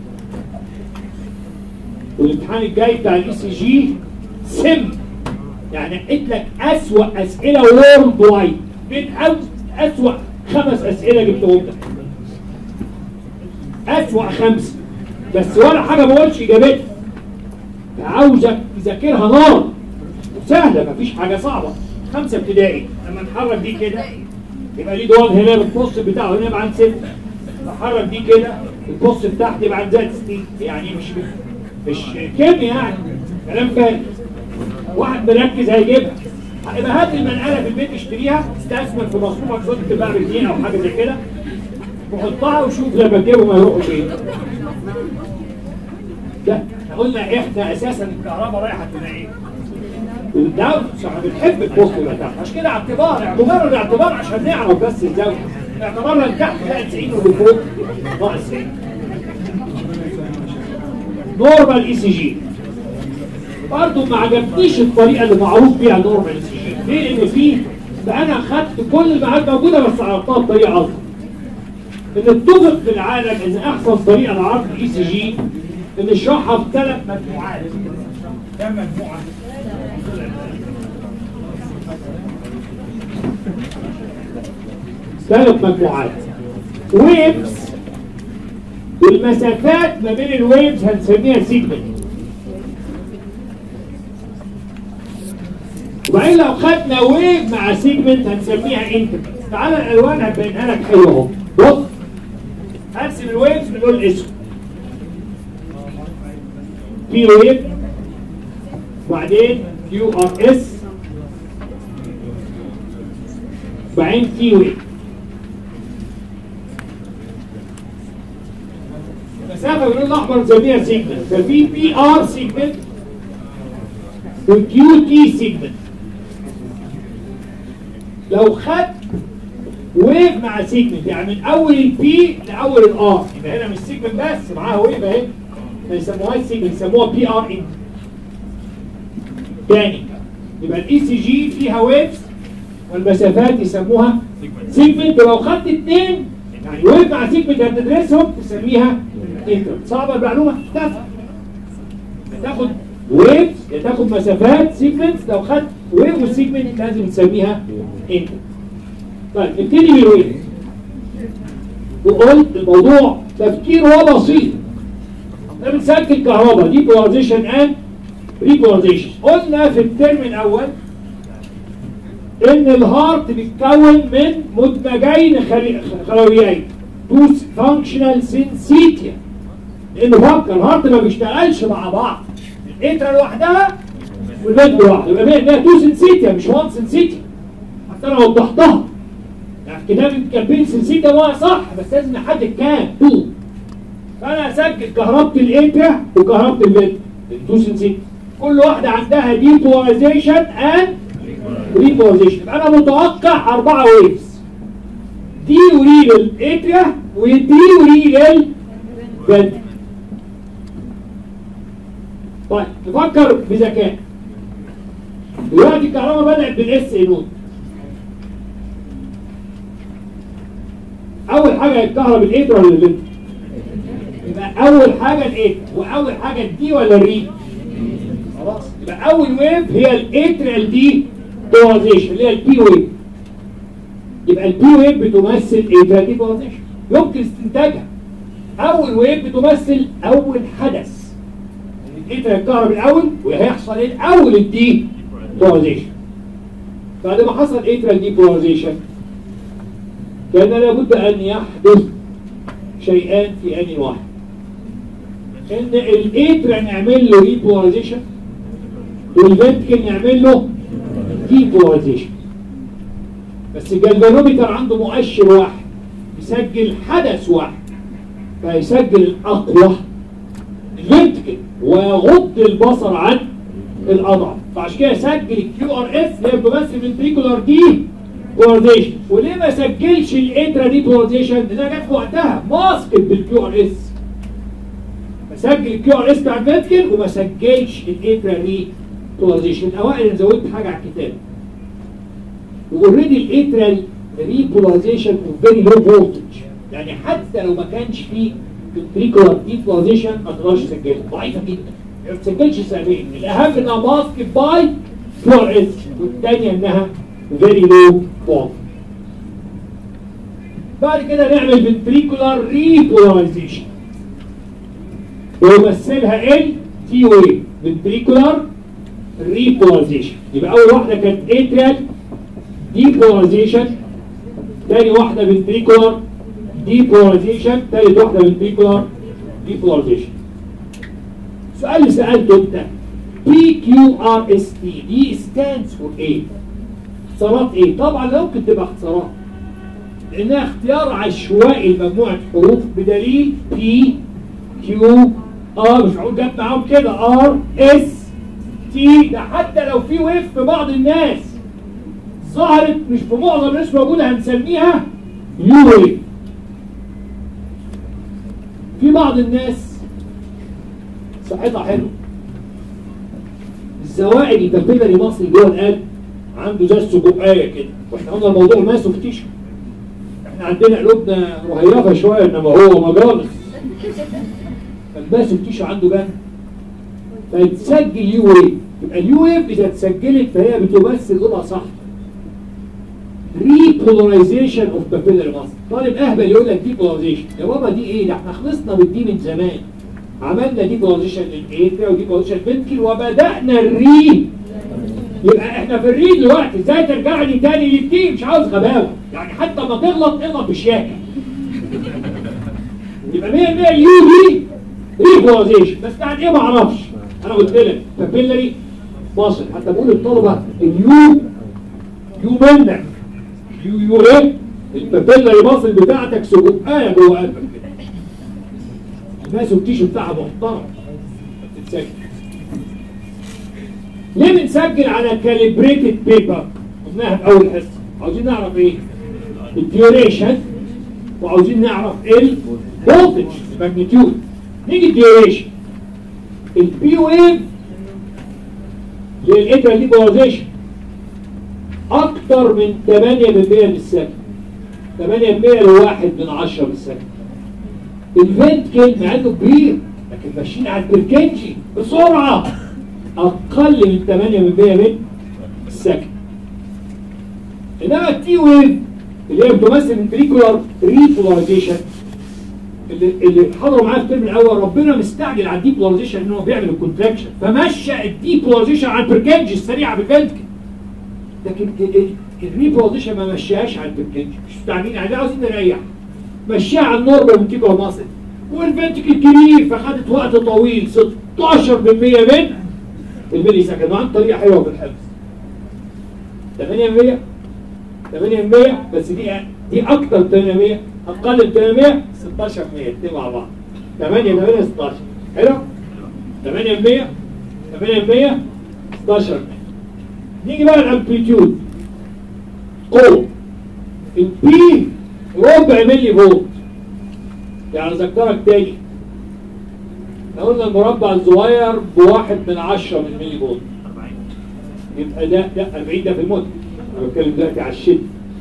والامتحان الجاي بتاع الاي سي جي سم يعني قلت لك اسوأ اسئله وورلد وايد من أو- اسوأ خمس اسئله جبتهم لك اسوأ خمسه بس ولا حاجه ما قلتش اجابتها عاوزك تذاكرها نار سهله مفيش حاجه صعبه خمسه ابتدائي لما نحرك دي كده يبقى ليه دول هنا البوست بتاعه هنا يبقى عند ست نحرك دي كده البوست بتاعتي يبقى عند زائد 60 يعني مش مش كيمياء يعني كلام فارغ واحد مركز هيجيبها يبقى هات المنقله في البيت اشتريها استثمر في مصروفك صوت تبقى بجنيه او حاجه زي كده وحطها وشوف لما تجيبهم هيروحوا فين ده احنا قلنا احنا اساسا الكهرباء رايحه تبقى ايه؟ الدولة احنا بنحب البوست اللي تحت عشان كده اعتبار مجرد اعتبار عشان نعرف بس الزاويه اعتبارنا اللي تحت زائد 90 واللي فوق ناقص 90 نورمال اي سي جي برضه ما عجبنيش الطريقه اللي معروف بيها نورمال اي سي جي ليه؟ لان في فانا خدت كل المعلومات موجوده بس عرفتها بطريقه اصلا ان اتفق في العالم ان احسن طريقه لعرض الاي سي جي ان نشرحها في ثلاث مجموعات كم مجموعه؟ ثلاث مجموعات ويفز والمسافات ما بين الويفز هنسميها سيجمنت وبعدين لو خدنا ويف مع سيجمنت هنسميها انترفال تعالى الالوان هتبينها لك حلوه اهو بص هرسم الويفز باللون الاسود في ويف وبعدين كيو ار اس وبعدين تي ويف المسافه باللون الاحمر نسميها سيجمنت ففي بي ار سيجمنت وكيو تي سيجمنت لو خدت ويف مع سيجمنت يعني من اول البي لاول الار يبقى هنا مش سيجمنت بس معاها ويف اهي ما يسموهاش سيجمنت يسموها بي ار ان تاني يبقى الاي سي جي فيها ويفز والمسافات يسموها سيجمنت لو خدت اثنين يعني ويف مع سيجمنت هتدرسهم تسميها انتر صعبه المعلومه تفهم تاخد ويفز يا تاخد مسافات سيجمنت لو خدت ويف وسيجمنت لازم تسميها انتر طيب نبتدي بالويف وقلت الموضوع تفكير هو بسيط احنا بنسجل كهرباء دي بولاريزيشن اند ريبولاريزيشن قلنا في الترم الاول ان الهارت بيتكون من مدمجين خلي- خلويين تو فانكشنال سينسيتيا لانه فكر الهارت ما بيشتغلش مع بعض الاترا لوحدها والبيت لوحده يبقى ده تو سينسيتيا مش وان سينسيتيا حتى انا وضحتها يعني كتاب كاتبين سينسيتيا هو صح بس لازم نحدد كام تو فانا اسجل كهربة الاترا وكهربة البيت التو سينسيتيا كل واحدة عندها ديبولاريزيشن اند ريبولاريزيشن يبقى انا متوقع اربعة ويفز دي وري للاتريا ودي وري للبنت طيب نفكر بذكاء دلوقتي الكهرباء بدأت بالاس نود اول حاجة هيتكهرب الاترا ولا البنت يبقى اول حاجة الاترا واول حاجة الدي ولا الري خلاص يبقى اول ويف هي الاتريال دي بولاريزيشن اللي هي البي ويف يبقى البي ويف بتمثل اتريال دي بولاريزيشن يمكن استنتاجها اول ويف بتمثل اول حدث الاتريال الكهرب الاول وهيحصل ايه الاول الدي بولاريزيشن بعد ما حصل اتريال دي بولاريزيشن كان لابد ان يحدث شيئان في ان واحد ان الاترا نعمل له ريبولاريزيشن والفنتكل نعمل له ديبولاريزيشن بس الجلفانومتر عنده مؤشر واحد يسجل حدث واحد فيسجل الاقوى الفنتكل ويغض البصر عن الاضعف فعشان كده سجل الكيو ار اس اللي هي بتمثل فنتريكولار دي بولاريزيشن وليه ما سجلش الاترا دي بولاريزيشن لانها جت في وقتها ماسكت بالكيو ار اس فسجل الكيو ار اس بتاع الفنتكل وما سجلش الاترا ري بولاريزيشن الاوائل انا زودت حاجه على الكتاب واوريدي الاترال ري بولاريزيشن فيري لو فولتج يعني حتى لو ما كانش فيه فنتريكولار دي بولاريزيشن ما تقدرش تسجلها ضعيفه جدا ما بتسجلش سببين الاهم انها ماسكت باي كيو ار اس والثانيه انها فيري لو فولتج بعد كده نعمل فنتريكولار ري بولاريزيشن ويمثلها ال تي ويف فنتريكولار ريبولاريزيشن يبقى اول واحده كانت اتريال ديبولاريزيشن تاني واحده فنتريكولار ديبولاريزيشن تالت واحده فنتريكولار ديبولاريزيشن السؤال اللي سالته انت بي كيو ار اس تي دي ستاندز فور ايه؟ اختصارات ايه؟ طبعا لا يمكن تبقى اختصارات لانها اختيار عشوائي لمجموعه حروف بدليل بي كيو ار مش هقول جت معاهم كده ار اس تي ده حتى لو في ويف في بعض الناس ظهرت مش في معظم الناس موجوده هنسميها يو ويف في بعض الناس صحتها حلوه الزوائد الكابيلاري مصري جوه القلب عنده زي السجقايه كده واحنا قلنا الموضوع ماسه في تيشو احنا عندنا قلوبنا رهيفه شويه انما هو مجالس فالماسه في تيشو عنده بان فتسجل يو ويف يبقى اليو ويف اذا اتسجلت فهي بتمثل لونها صح ريبولاريزيشن اوف بابيلاري ماسل طالب اهبل يقول لك ديبولاريزيشن يا بابا دي ايه ده احنا خلصنا من دي من زمان عملنا ديبولاريزيشن للايترا وديبولاريزيشن للفنتكل وبدانا الري يبقى احنا في الري دلوقتي ازاي ترجع لي تاني للدي مش عاوز غباوه يعني حتى ما تغلط اغلط بشياكه يبقى 100% اليو دي ريبولاريزيشن بس بعد ايه ما اعرفش انا قلت لك بابيلاري ماسل حتى بقول للطلبه اليو يو منك يو يو ايه البابيلاري ماسل بتاعتك سجقايه جوه قلبك كده الناس التيشو بتاعها محترم بتتسجل ليه بنسجل على كاليبريتد بيبر قلناها في اول حصه عاوزين نعرف ايه الديوريشن وعاوزين نعرف الفولتج الماجنتيود نيجي الديوريشن البي ويف للاترا دي بولاريزيشن اكتر من 8% بالسكند 8% لواحد من 10 بالسكند الفنتكل مع انه كبير لكن ماشيين على البركنجي بسرعه اقل من 8% من السكند انما التي ويف اللي هي بتمثل الفريكولار ريبولاريزيشن اللي اللي حضروا معايا في الترم الاول ربنا مستعجل على الديبولاريزيشن ان هو بيعمل الكونتراكشن فمشى الديبولاريزيشن على البركنج السريعه بالفنتكل لكن الريبولاريزيشن ما مشيهاش على البركنج مش مستعجلين عليها عاوزين نريح مشيها على النورمال فنتيكولار ماسل والفنتكل كبير فخدت وقت طويل 16% من الملي سكند وعن طريقه حلوه في الحفظ 8% 8% بس دي دي اكتر 8% اقل من 800 16% الاثنين مع بعض 8 8 16 حلو 8% 8% 16% نيجي بقى الامبليتيود قوه البي ربع ملي فولت يعني اذكرك تاني لو قلنا المربع الصغير بواحد من عشرة من ملي فولت يبقى ده لا 40 ده في المدة انا بتكلم دلوقتي على الشد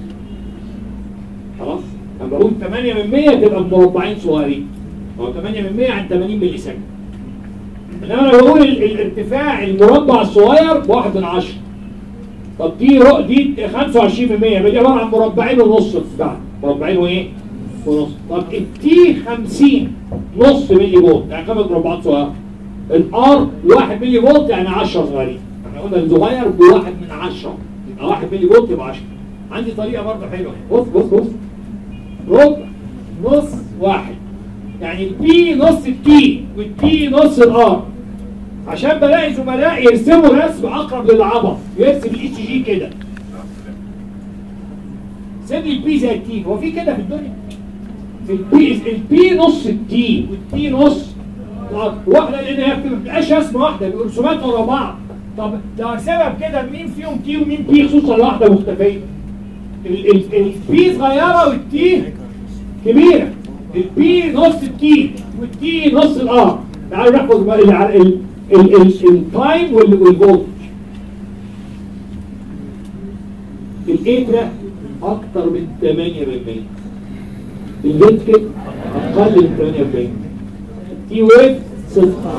خلاص انا بقول 8 من 100 تبقى بمربعين صغيرين هو 8 من 100 عن 80 ملي سكند انما انا بقول ال- الارتفاع المربع الصغير بواحد من عشرة طب دي رق دي 25% يبقى دي عباره عن مربعين ونص ارتفاع مربعين وايه؟ ونص طب التي 50 نص ملي فولت يعني خمس مربعات صغيره الار 1 ملي فولت يعني 10 صغيرين احنا قلنا الصغير بواحد من 10 يبقى 1 ملي فولت يبقى 10 عندي طريقه برضه حلوه بص بص بص ربع نص واحد يعني البي نص التي والتي نص الار عشان بلاقي زملاء يرسموا رسم اقرب للعبط يرسم الاي سي جي كده سيب لي البي زي التي هو في كده في الدنيا في البي البي نص التي والتي نص الار واحده لان هي ما بتبقاش رسمه واحده بيبقوا رسومات ورا بعض طب ده سبب كده مين فيهم تي ومين بي خصوصا واحده مختفيه البي صغيره والتي كبيره البي نص التي والتي نص الار تعالوا نحفظ بقى ال- ال- ال- ال- التايم وال- والفولتج الاترا اكتر من 8% الفنتكل اقل من 8% التي ويف 16%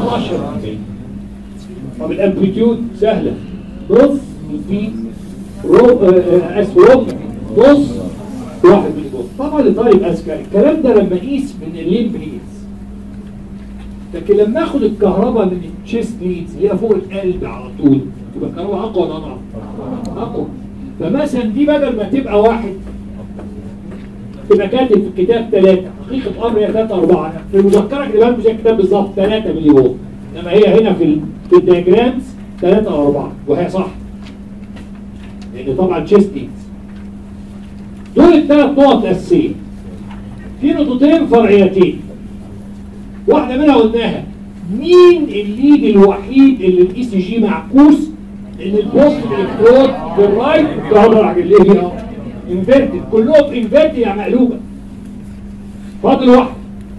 طب الامبليتيود سهله نص البي رو آه، آه، اسف ربع نص واحد من فوق طبعا لطالب اذكى الكلام ده لما اقيس من الليمب ليدز لكن لما اخد الكهرباء من التشيست ليدز اللي هي فوق القلب على طول تبقى الكهرباء اقوى ولا اضعف؟ اقوى فمثلا دي بدل ما تبقى واحد تبقى كاتب في الكتاب ثلاثة حقيقة أمر هي ثلاثة أربعة في المذكرة كده زي الكتاب بالظبط ثلاثة ملي فولت إنما هي هنا في ال في الدياجرامز ثلاثة أو أربعة وهي صح لأن طبعا تشيست ليدز دول الثلاث نقط الأساسية في نقطتين فرعيتين واحدة منها قلناها مين الليد الوحيد اللي الاي سي جي معكوس ان البوست الكترود بالرايت الكهرباء راح اللي هي انفيرتد كلهم انفيرتد يعني مقلوبه فاضل واحد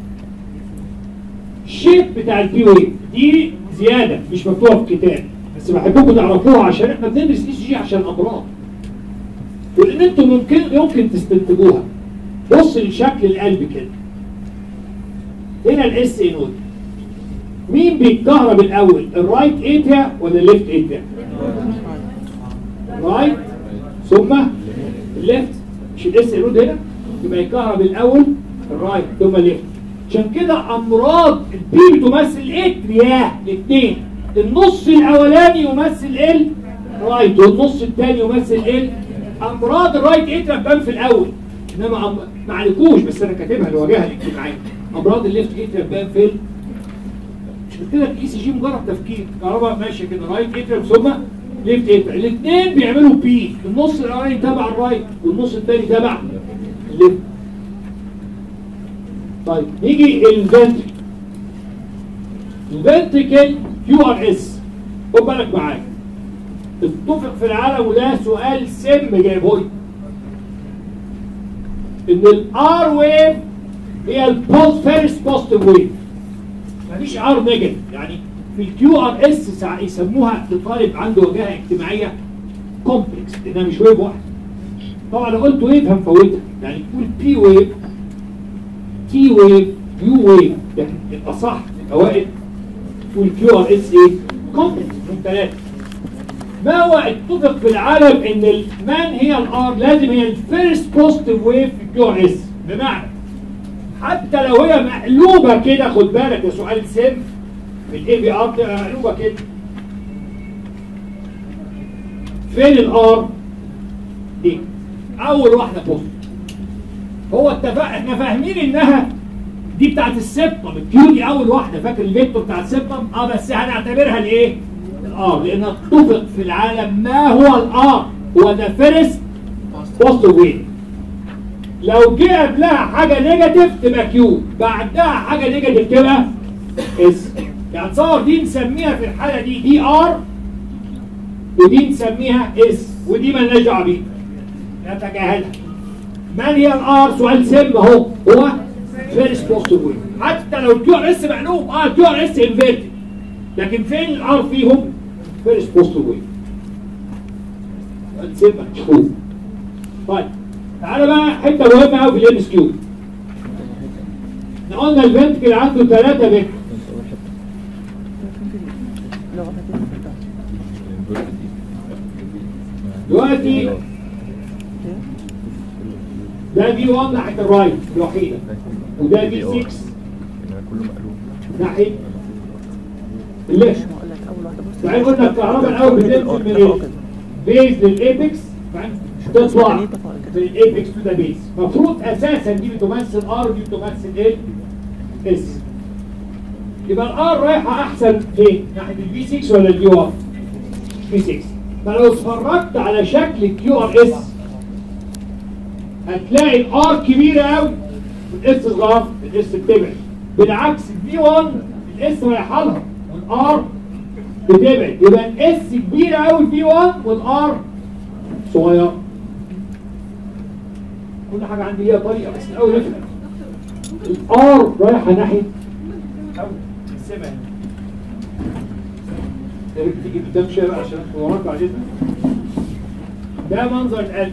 الشيب بتاع البي ويف دي زياده مش مكتوبه في الكتاب بس بحبكم تعرفوها عشان احنا بندرس اي سي جي عشان امراض وان انتم ممكن يمكن تستنتجوها بص لشكل القلب كده هنا الاس اي نود مين بيتكهرب الاول الرايت اتريا ولا الليفت اتريا رايت ثم الليفت مش الاس الود هنا يبقى يكهرب الاول الرايت ثم الليفت عشان كده امراض البي بتمثل الاترياه الاثنين النص الاولاني يمثل ال رايت والنص الثاني يمثل ال امراض الرايت اتريا بان في الاول انما أم... ما عليكوش بس انا كاتبها الواجهه الاجتماعيه امراض الليفت اتريا بان في ال... مش قلت لك اي سي جي مجرد تفكير كهرباء ماشيه كده رايت اتريا ثم ليفت اتريا الاثنين بيعملوا بي النص الاولاني تبع الرايت والنص الثاني تبع الليفت طيب نيجي الفنتريكل الفنتريكل كيو ار اس خد بالك معايا اتفق في العالم وده سؤال سم جايبه لي ان الار ويف هي البوست فيرست بوزيتيف ويف مفيش ار نيجاتيف يعني في الكيو ار اس يسموها لطالب عنده واجهه اجتماعيه كومبلكس لانها مش ويف واحده طبعا لو قلت ويف هنفوتها يعني تقول بي ويف تي ويف يو ويف يعني يبقى صح الاوائل تقول كيو ار اس ايه كومبلكس من ثلاثه ما هو اتفق في العالم ان المان هي الار لازم هي الفيرست بوزيتيف ويف في الكيو ار اس بمعنى حتى لو هي مقلوبه كده خد بالك ده سؤال سم في الاي بي ار تبقى مقلوبه كده فين الار دي اول واحده بوزيتيف هو اتفق احنا فاهمين انها دي بتاعت السبتم الكيو دي اول واحده فاكر الفيكتور بتاع السبتم اه بس هنعتبرها الايه الار لان اتفق في العالم ما هو الار هو ذا فيرست بوست وين لو جه قبلها حاجه نيجاتيف تبقى كيو بعدها حاجه نيجاتيف تبقى اس يعني تصور دي نسميها في الحاله دي دي ار ودي نسميها اس ودي مالناش دعوه بيها نتجاهلها من هي الار سؤال سم اهو هو فيرست بوست وين حتى لو الكيو ار اس مقلوب اه الكيو ار اس انفيرتد لكن فين الار فيهم فيرست بوست وين سم شوف طيب تعالى بقى حته مهمه قوي في الام اس كيو احنا قلنا الفنتكل عنده ثلاثه فيكتور لو هتبقى دلوقتي ده في 1 ناحيه الرايت الوحيده وده في 6 كله مقلوب ناحيه الليفت ما اقول لك اول واحده بص بعدين قلنا الكهرباء الاول بتنزل من البيز للايبكس بعدين تطلع من الايبكس تو ذا بيز المفروض اساسا دي بتمثل ار ودي بتمثل ايه؟ اس يبقى الار رايحه احسن فين؟ ناحيه الفي 6 ولا الفي 1؟ في 6 فلو اتفرجت على شكل الكيو ار اس هتلاقي الار كبيره قوي والاس صغير الاس بتبعد بالعكس الفي 1 الاس رايحه لها والار بتبعد يبقى الاس كبيره قوي في 1 والار صغيره كل حاجه عندي ليها طريقه بس الاول نفهم الار رايحه ناحيه أو السمع تيجي قدام شويه بقى عشان ادخل وراك بعد اذنك ده منظر القلب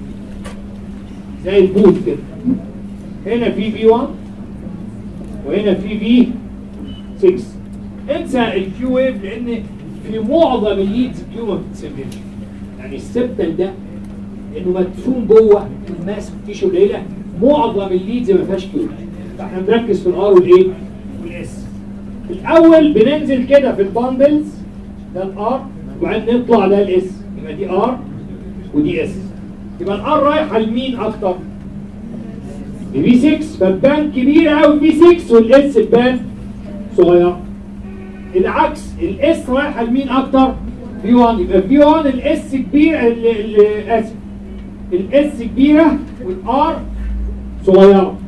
زي البوت كده هنا في في 1 وهنا في في 6 انسى الكيو ويف لان في معظم الليدز الكيو ما بتتسميش يعني السبتل ده انه مدفون جوه الماس تيشو قليله معظم الليدز ما فيهاش كيو فاحنا بنركز في الار والايه والاس الاول بننزل كده في الباندلز ده الار وبعدين نطلع ده الاس يبقى دي ار ودي اس يبقى الار رايحه لمين اكتر؟ لفي 6 فالبان كبيره قوي في 6 والاس البان صغيره العكس الاس رايحه لمين اكتر؟ في 1 يبقى في 1 الاس كبير ال- ال- اسف الاس كبيره والار صغيره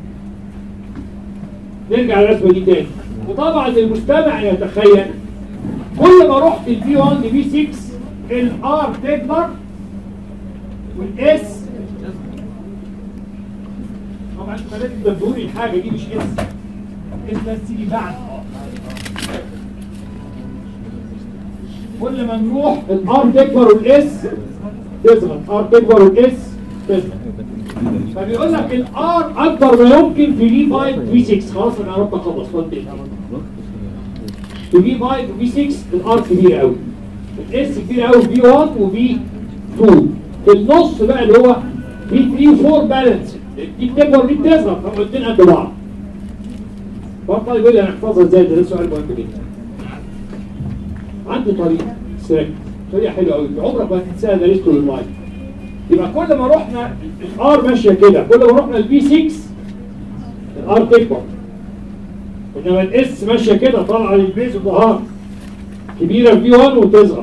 نرجع للرسمه دي تاني وطبعا المستمع يتخيل كل ما رحت الفي 1 لفي 6 الار تكبر والاس طبعا انتوا لازم تنبهوا لي الحاجه دي مش اس اس بس تيجي بعد كل ما نروح الار تكبر والاس تصغر ار تكبر والاس تصغر فبيقول لك الار اكبر ما يمكن في في 5 في 6 خلاص انا قربت اخلص خد بالك في في 5 وفي 6 الار كبير قوي الاس كبير قوي في 1 وفي 2 في النص بقى اللي هو في 3 و 4 بالانس دي بتكبر دي بتصغر فالاثنين قد بعض فالطالب يقول لي انا احفظها ازاي ده سؤال مهم جدا عندي طريقه سرك طريقه حلوه قوي عمرك ما هتنساها درسته للمايك يبقى كل ما رحنا الار ماشيه كده كل ما رحنا البي 6 الار تكبر انما الاس ماشيه كده طالعه للبيز وظهر كبيره البي 1 وتصغر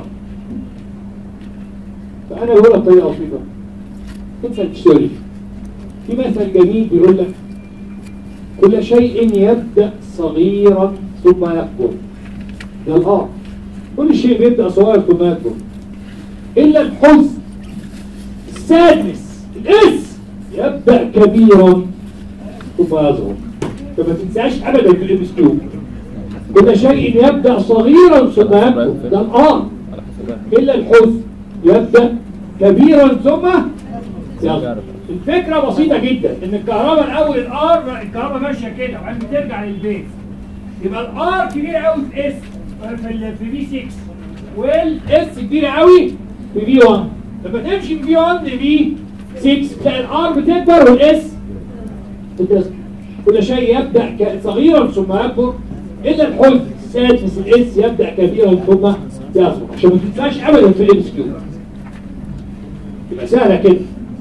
فانا بقول لك طريقه بسيطه تنسى تشتري في مثل جميل بيقول لك كل شيء يبدا صغيرا ثم يكبر ده الار كل شيء بيبدا صغير ثم يكبر الا الحزن السادس الاس يبدا كبيرا ثم يصغر فما تنساش ابدا في الام اس كيو كل شيء يبدا صغيرا ثم يكبر ده الار على حسب الا الحزن يبدا كبيرا ثم يصغر الفكره بسيطه جدا ان الكهرباء الاول الار الكهرباء ماشيه كده وبعدين بترجع للبيت يبقى الار كبيره قوي في اس في ال في بي 6 والاس كبيره قوي في بي 1 لما تمشي من بي 1 لبي 6 تلاقي الار بتكبر والاس بتصغر كل شيء يبدا ك- صغيرا ثم يكبر الا الحزن السادس الاس يبدا كبيرا ثم يصغر عشان ما تنساش ابدا في الام اس كيو تبقى سهله كده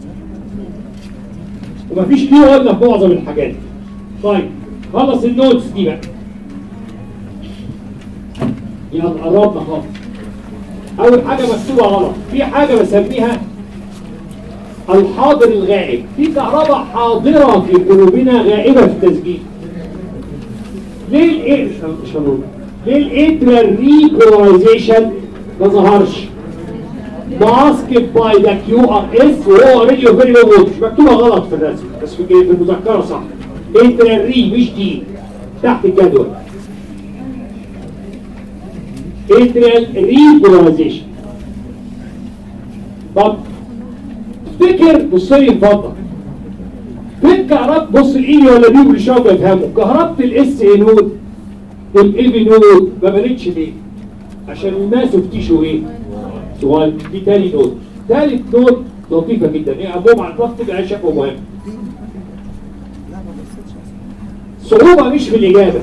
ومفيش كيو قلنا في معظم الحاجات طيب خلص النوتس دي بقى يلا قربنا خالص اول حاجه مكتوبه غلط في حاجه بسميها الحاضر الغائب في كهرباء حاضره في قلوبنا غائبه في التسجيل ليه الايه مش هن- مش هنقول ليه الاترال ريبولاريزيشن ما ظهرش ماسكت باي ذا كيو ار اس وهو اوريدي فيري لو مش مكتوبه غلط في الرسم بس في في المذكره صح انترال ري مش دي تحت الجدول انترال ريبولاريزيشن طب افتكر بص لي اتفضل فين كهرباء بص الاي ولا دي واللي شاطر يفهموا كهرباء الاس اي نود والاي بي نود ما بانتش ليه؟ عشان الناس افتشوا ايه؟ سؤال دي تاني نود تالت نود لطيفة جدا ايه عندهم على الضغط تبقى شكوى مهم صعوبة مش في الإجابة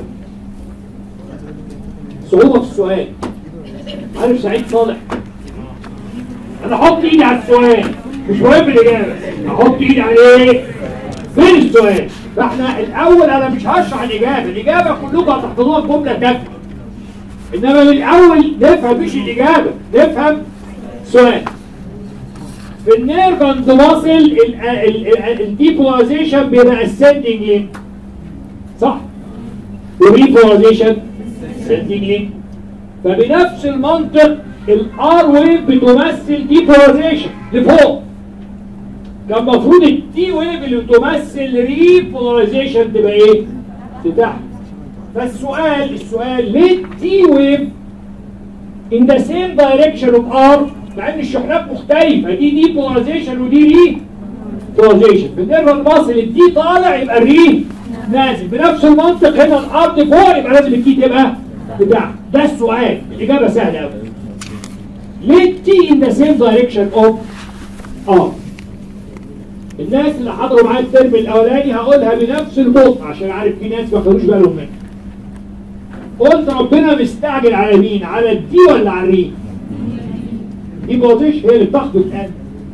صعوبة في السؤال عارف سعيد صالح أنا أحط إيدي على السؤال مش مهم الإجابة أحط إيدي على إيه؟ فين السؤال؟ فإحنا الأول أنا مش هشرح الإجابة الإجابة كلكم هتحفظوها جملة تافهة انما من الاول نفهم مش الاجابه نفهم سؤال في النيرف اند ماسل الديبولاريزيشن بيبقى ascending ليه؟ صح والريبولاريزيشن ascending ليه؟ فبنفس المنطق الار ويف بتمثل ديبولاريزيشن لفوق كان المفروض التي ويف اللي بتمثل ريبولاريزيشن تبقى ايه؟ لتحت فالسؤال السؤال ليه التي ويف in the same direction of R مع ان الشحنات مختلفه دي دي بولاريزيشن ودي ري بولاريزيشن بالنسبه للمصل الدي طالع يبقى الري نازل بنفس المنطق هنا الار دي فوق يبقى لازم التي تبقى بتاع ده السؤال الاجابه سهله قوي ليه التي in the same direction of R الناس اللي حضروا معايا الترم الاولاني هقولها بنفس البطء عشان عارف في ناس ما خدوش بالهم منها قلت ربنا مستعجل على مين على الدي ولا على الري دي بوزيش هي اللي بتاخده الان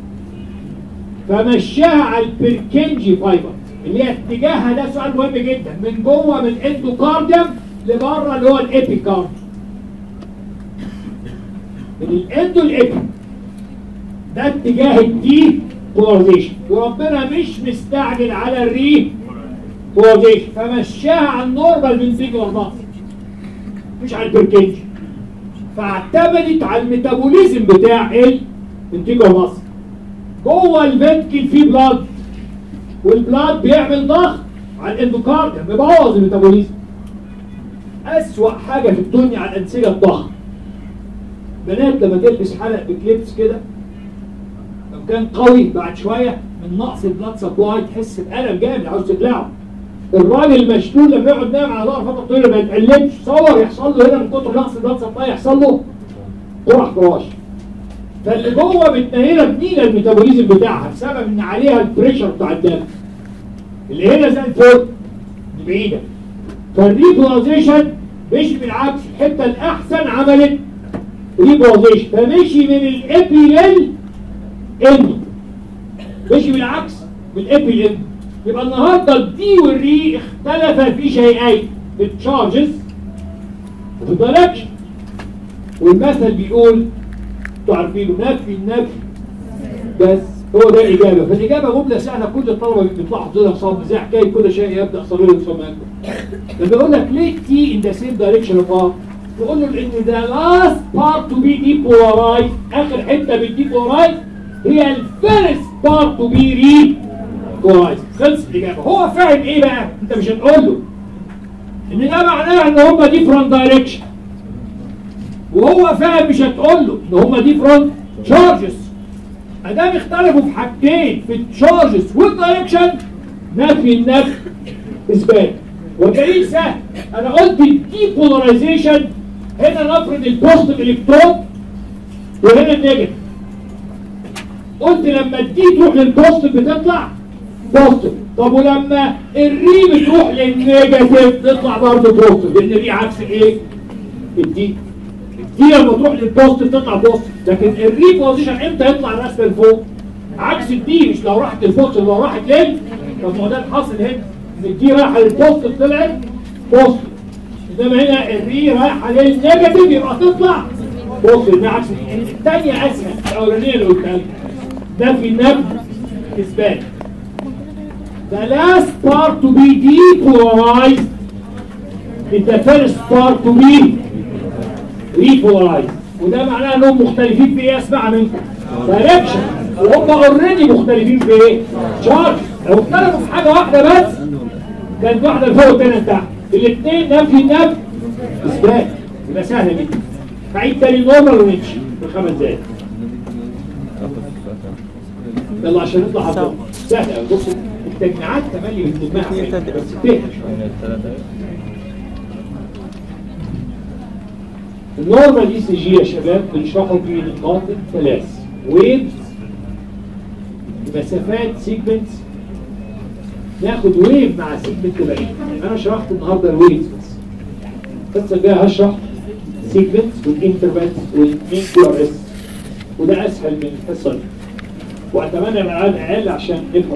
فمشاها على البركنجي فايبر اللي هي اتجاهها ده سؤال مهم جدا من جوه من الاندوكارديوم لبره اللي هو الابيكارد من الاندو الابي ده اتجاه الدي بولاريزيشن وربنا مش مستعجل على الري بولاريزيشن فمشاها على النورمال فينتيكولار ماسل مش على البركنج فاعتمدت على الميتابوليزم بتاع الفنتيكولار ماسل جوه الفنتكل فيه بلاد والبلاد بيعمل ضغط على الاندوكارديوم بيبوظ الميتابوليزم اسوأ حاجه في الدنيا على الانسجه الضغط بنات لما تلبس حلق بكليبس كده لو كان قوي بعد شويه من نقص البلاد سبلاي تحس بألم جامد عاوز تبلعه الراجل المشلول لما يقعد نايم على ظهر فتره طويله ما يتقلبش تصور يحصل له هنا من كتر نقص البلاد سبلاي يحصل له قرح فراش فاللي جوه بتنهينا بنينا الميتابوليزم بتاعها بسبب ان عليها البريشر بتاع الدم اللي هنا زي الفل دي بعيده فالريبولاريزيشن مش بالعكس الحته الاحسن عملت ريبولاريزيشن فمشي من الابي لل ان مشي بالعكس من الابي لل يبقى النهارده الدي والري اختلفا في شيئين في التشارجز وفي الدايركشن والمثل بيقول انتوا عارفينه نفي النفي بس هو ده الإجابة فالإجابة جملة سهلة كل الطلبة بيطلعوا حافظينها صاب زي حكاية كل شيء يبدأ صغير ثم يكبر لما يقول لك ليه تي in the same direction of R تقول له لأن the last part to be depolarized آخر حتة بالديبولارايز هي الفيرست part to be repolarized خلص الإجابة هو فاهم إيه بقى؟ أنت مش هتقول له إن ده معناه إن هما different direction وهو فاهم مش هتقول له إن هما different charges ادام اختلفوا في حاجتين في التشارجز والدايركشن نفي النفي اثبات والدليل سهل انا قلت الديبولاريزيشن هنا نفرض البوزيتيف الكترون وهنا النيجاتيف قلت لما الدي تروح للبوزيتيف بتطلع بوزيتيف طب ولما الري بتروح للنيجاتيف تطلع برضه بوزيتيف لان الري عكس الايه؟ الدي دي لما تروح للبوست تطلع بوست لكن الري بوزيشن امتى يطلع الرسمه لفوق عكس الدي مش لو راحت للبوست لو راحت لل طب ما هو ده الحاصل هنا ان الدي رايحه للبوست طلعت بوست انما هنا الري رايحه للنيجاتيف يبقى تطلع بوست ده عكس الثانيه اسهل الاولانيه اللي قلتها لك ده في النفي اثبات The last part to be depolarized is the first part to be ريبولارايز وده معناه انهم مختلفين في ايه اسمع منكم دايركشن وهم اوريدي مختلفين في ايه تشارج لو اختلفوا في حاجه واحده بس كانت واحده لفوق والثانيه لتحت الاثنين نفي النفي اثبات يبقى سهله جدا بعيد تاني نورمال ونمشي في خمس دقايق يلا عشان نطلع على الضوء سهله قوي بص التجميعات تملي بتلمها بس تهدى شويه النورمال اي سي جي يا شباب بنشرحه في نقاط ثلاث ويفز مسافات سيجمنتس ناخد ويف مع سيجمنت بعيد انا شرحت النهارده الويفز بس القصه الجايه هشرح سيجمنتس والانترفالز والمين كيو ار اس وده اسهل من الحصه دي واتمنى العدد اقل عشان نفهم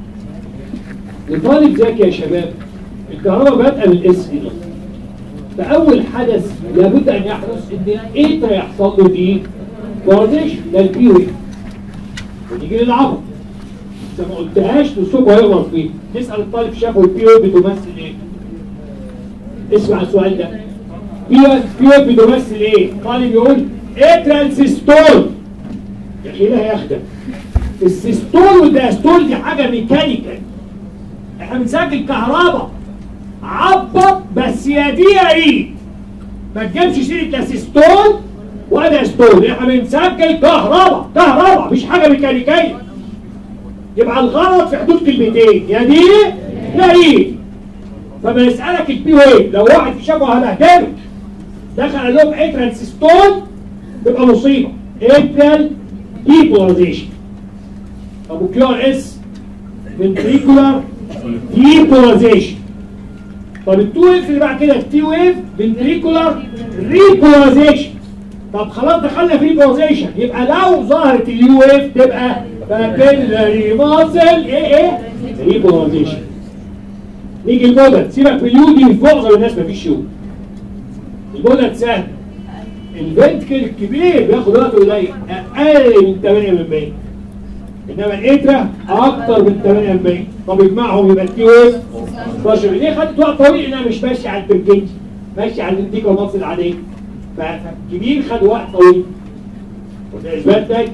لطالب ذكي يا شباب الكهرباء بادئه بالاس دي فأول حدث لابد أن يحدث إن إيتا يحصل له دي كورديشن ده البي ويف ونيجي للعبط إذا ما قلتهاش نصوب هيغلط فيه نسأل الطالب شافه البي ويف بتمثل إيه؟ اسمع السؤال ده بي ويف بتمثل إيه؟ طالب يقول إيه ترانسستور يا أخي لا يخدم السيستول والداستول دي حاجة ميكانيكال احنا بنسجل كهرباء عبط بس يا دي يا ايه ما تجيبش سيره لا سيستول ولا ستول احنا بنسجل كهرباء كهرباء مش حاجه ميكانيكيه يبقى الغلط في حدود كلمتين يا دي يا ايه فما يسالك البي ويف لو واحد شافه هبهدله دخل قال لهم اترال سيستول تبقى مصيبه اترال ديبولاريزيشن ابو كيو ار اس ventricular depolarization طب التو ويف اللي بعد كده التي ويف فنتريكولار ريبولاريزيشن طب خلاص دخلنا في ريبولاريزيشن يبقى لو ظهرت اليو ويف تبقى بابيلاري ماسل ايه ايه ريبولاريزيشن نيجي المودل سيبك من اليو دي في معظم الناس مفيش يو المودل سهل الفنتكل الكبير بياخد وقت قليل اقل من 8 انما الاترا اكتر من 48 طب اجمعهم يبقى التي ويف 16 ليه خدت وقت طويل انها مش ماشيه على البرجنج ماشيه على الانتيكا والمصل العاديه فالكبير خد وقت طويل وده اثبات تاني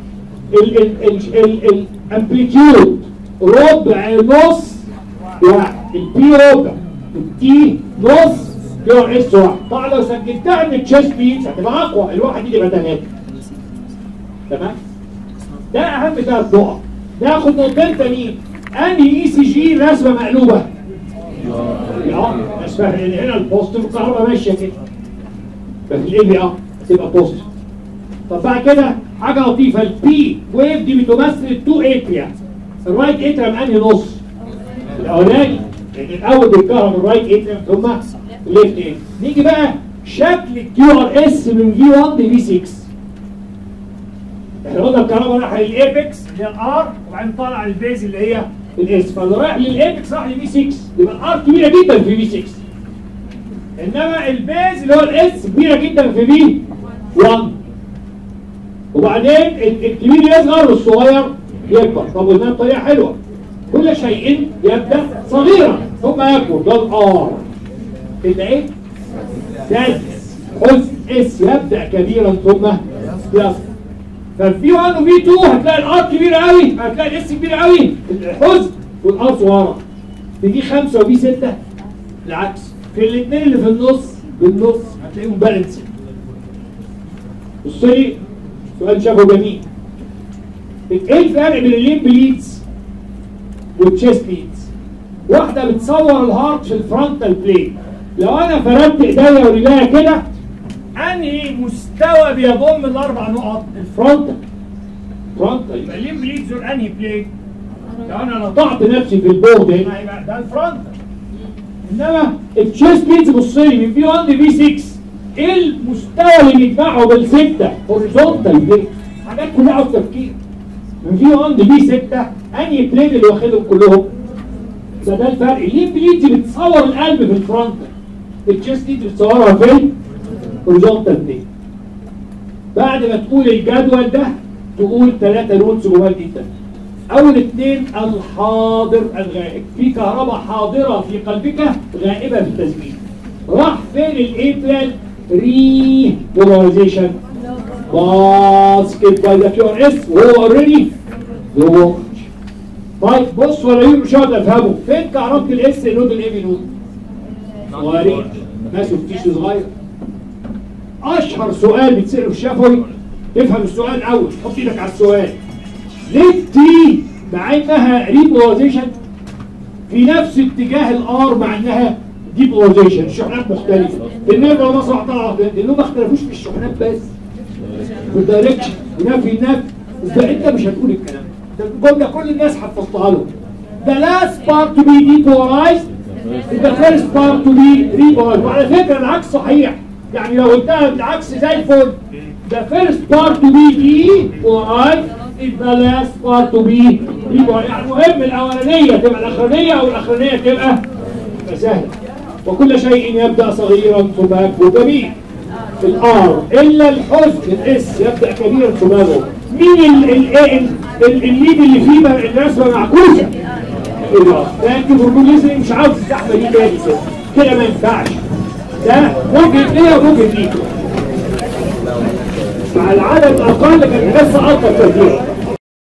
الامبليتيود ربع نص واحد البي ربع التي نص كيو ار اس واحد طبعا لو سجلتها من التشيست بيتس هتبقى اقوى الواحد دي تبقى ثلاثه تمام ده اهم ثلاث نقط ناخد نقطتين تانيين انهي اي سي جي رسمه مقلوبه اه اسمها هنا البوزيتيف الكهرباء ماشيه كده ففي الاي بي اه تبقى بوزيتيف طب بعد كده حاجه لطيفه البي ويف دي بتمثل التو اتريا الرايت اتريا من انهي نص؟ الاولاني لان الاول بيتكهرب الرايت اتريا ثم الليفت اتريا نيجي بقى شكل الكيو ار اس من في 1 لفي 6 احنا قلنا الكهرباء رايحه للايبكس اللي هي الار وبعدين طالع البيز اللي هي الاس فاللي رايح للايبكس راح لفي 6 يبقى الار كبيره جدا في في 6 انما البيز اللي هو الاس كبيره جدا في في 1 وبعدين ال- الكبير يصغر والصغير يكبر طب قلنا بطريقه حلوه كل شيء يبدا صغيرا ثم يكبر ده الار كده ايه؟ ده حزن اس يبدا كبيرا ثم يصغر ففي 1 وفي 2 هتلاقي الار كبير قوي هتلاقي الاس كبير قوي الحزن والار صغيره في دي 5 وفي 6 العكس في الاثنين اللي في النص بالنص هتلاقيهم بالانسد بص لي سؤال شافه جميل ايه الفرق بين الليمب ليدز والتشيست ليدز واحده بتصور الهارت في الفرونتال بلين لو انا فردت ايديا ورجليا كده انهي مستوى بيضم الاربع نقط الفرونتال فرونتال يبقى الليمب ليدز دول انهي بلين لو انا نطعت نفسي في البورد هنا يبقى ده الفرونتال انما التشيست ليدز بص لي من في 1 لفي 6 ايه المستوى اللي بيجمعه بالسته هوريزونتال دي حاجات كلها عاوز تفكير من في 1 لفي 6 انهي بلين اللي واخدهم كلهم ده ده الفرق ليه بليدز بتصور القلب في الفرونتال التشيست دي بتصورها فين هوريزونتال دي بعد ما تقول الجدول ده تقول ثلاثة نوتس جمال جدا أول اثنين الحاضر الغائب في كهرباء حاضرة في قلبك غائبة في التسجيل راح فين الاتريال ري بولاريزيشن باسكت باي ذا كيو ار اس وهو اوريدي ذا طيب بص ولا يوم مش هقدر افهمه فين كهرباء الاس نود الاي نود صغيرين ماسوا في تيشو صغير اشهر سؤال بيتسال في الشفوي افهم السؤال الاول حط ايدك على السؤال ليه التي مع انها ريبولاريزيشن في نفس اتجاه الار مع انها ديبولاريزيشن الشحنات مختلفه النيرف لو مصر طلع لانهم ما اختلفوش في الشحنات بس في الدايركشن ونفي النفي ازاي انت مش هتقول الكلام ده ده الجمله كل الناس حفظتها لهم The last part to be depolarized is the first part to be repolarized وعلى فكره العكس صحيح يعني لو قلتها بالعكس زي الفل The first part to be depolarized is the last part to be repolarized يعني المهم الاولانيه تبقى الاخرانيه او الاخرانيه تبقى سهله وكل شيء يبدا صغيرا ثم يكبر كبير في الار الا الحزن الاس يبدا كبيرا ثم يكبر مين ال- ال- ال- ال- الليد اللي فيه بقى الرسمه معكوسه لكن البروبوليزم مش عاوز الزحمه دي تاني كده كده ما ينفعش ده ممكن ليا وممكن ليكم مع العدد الاقل كان الحصه الطف كتير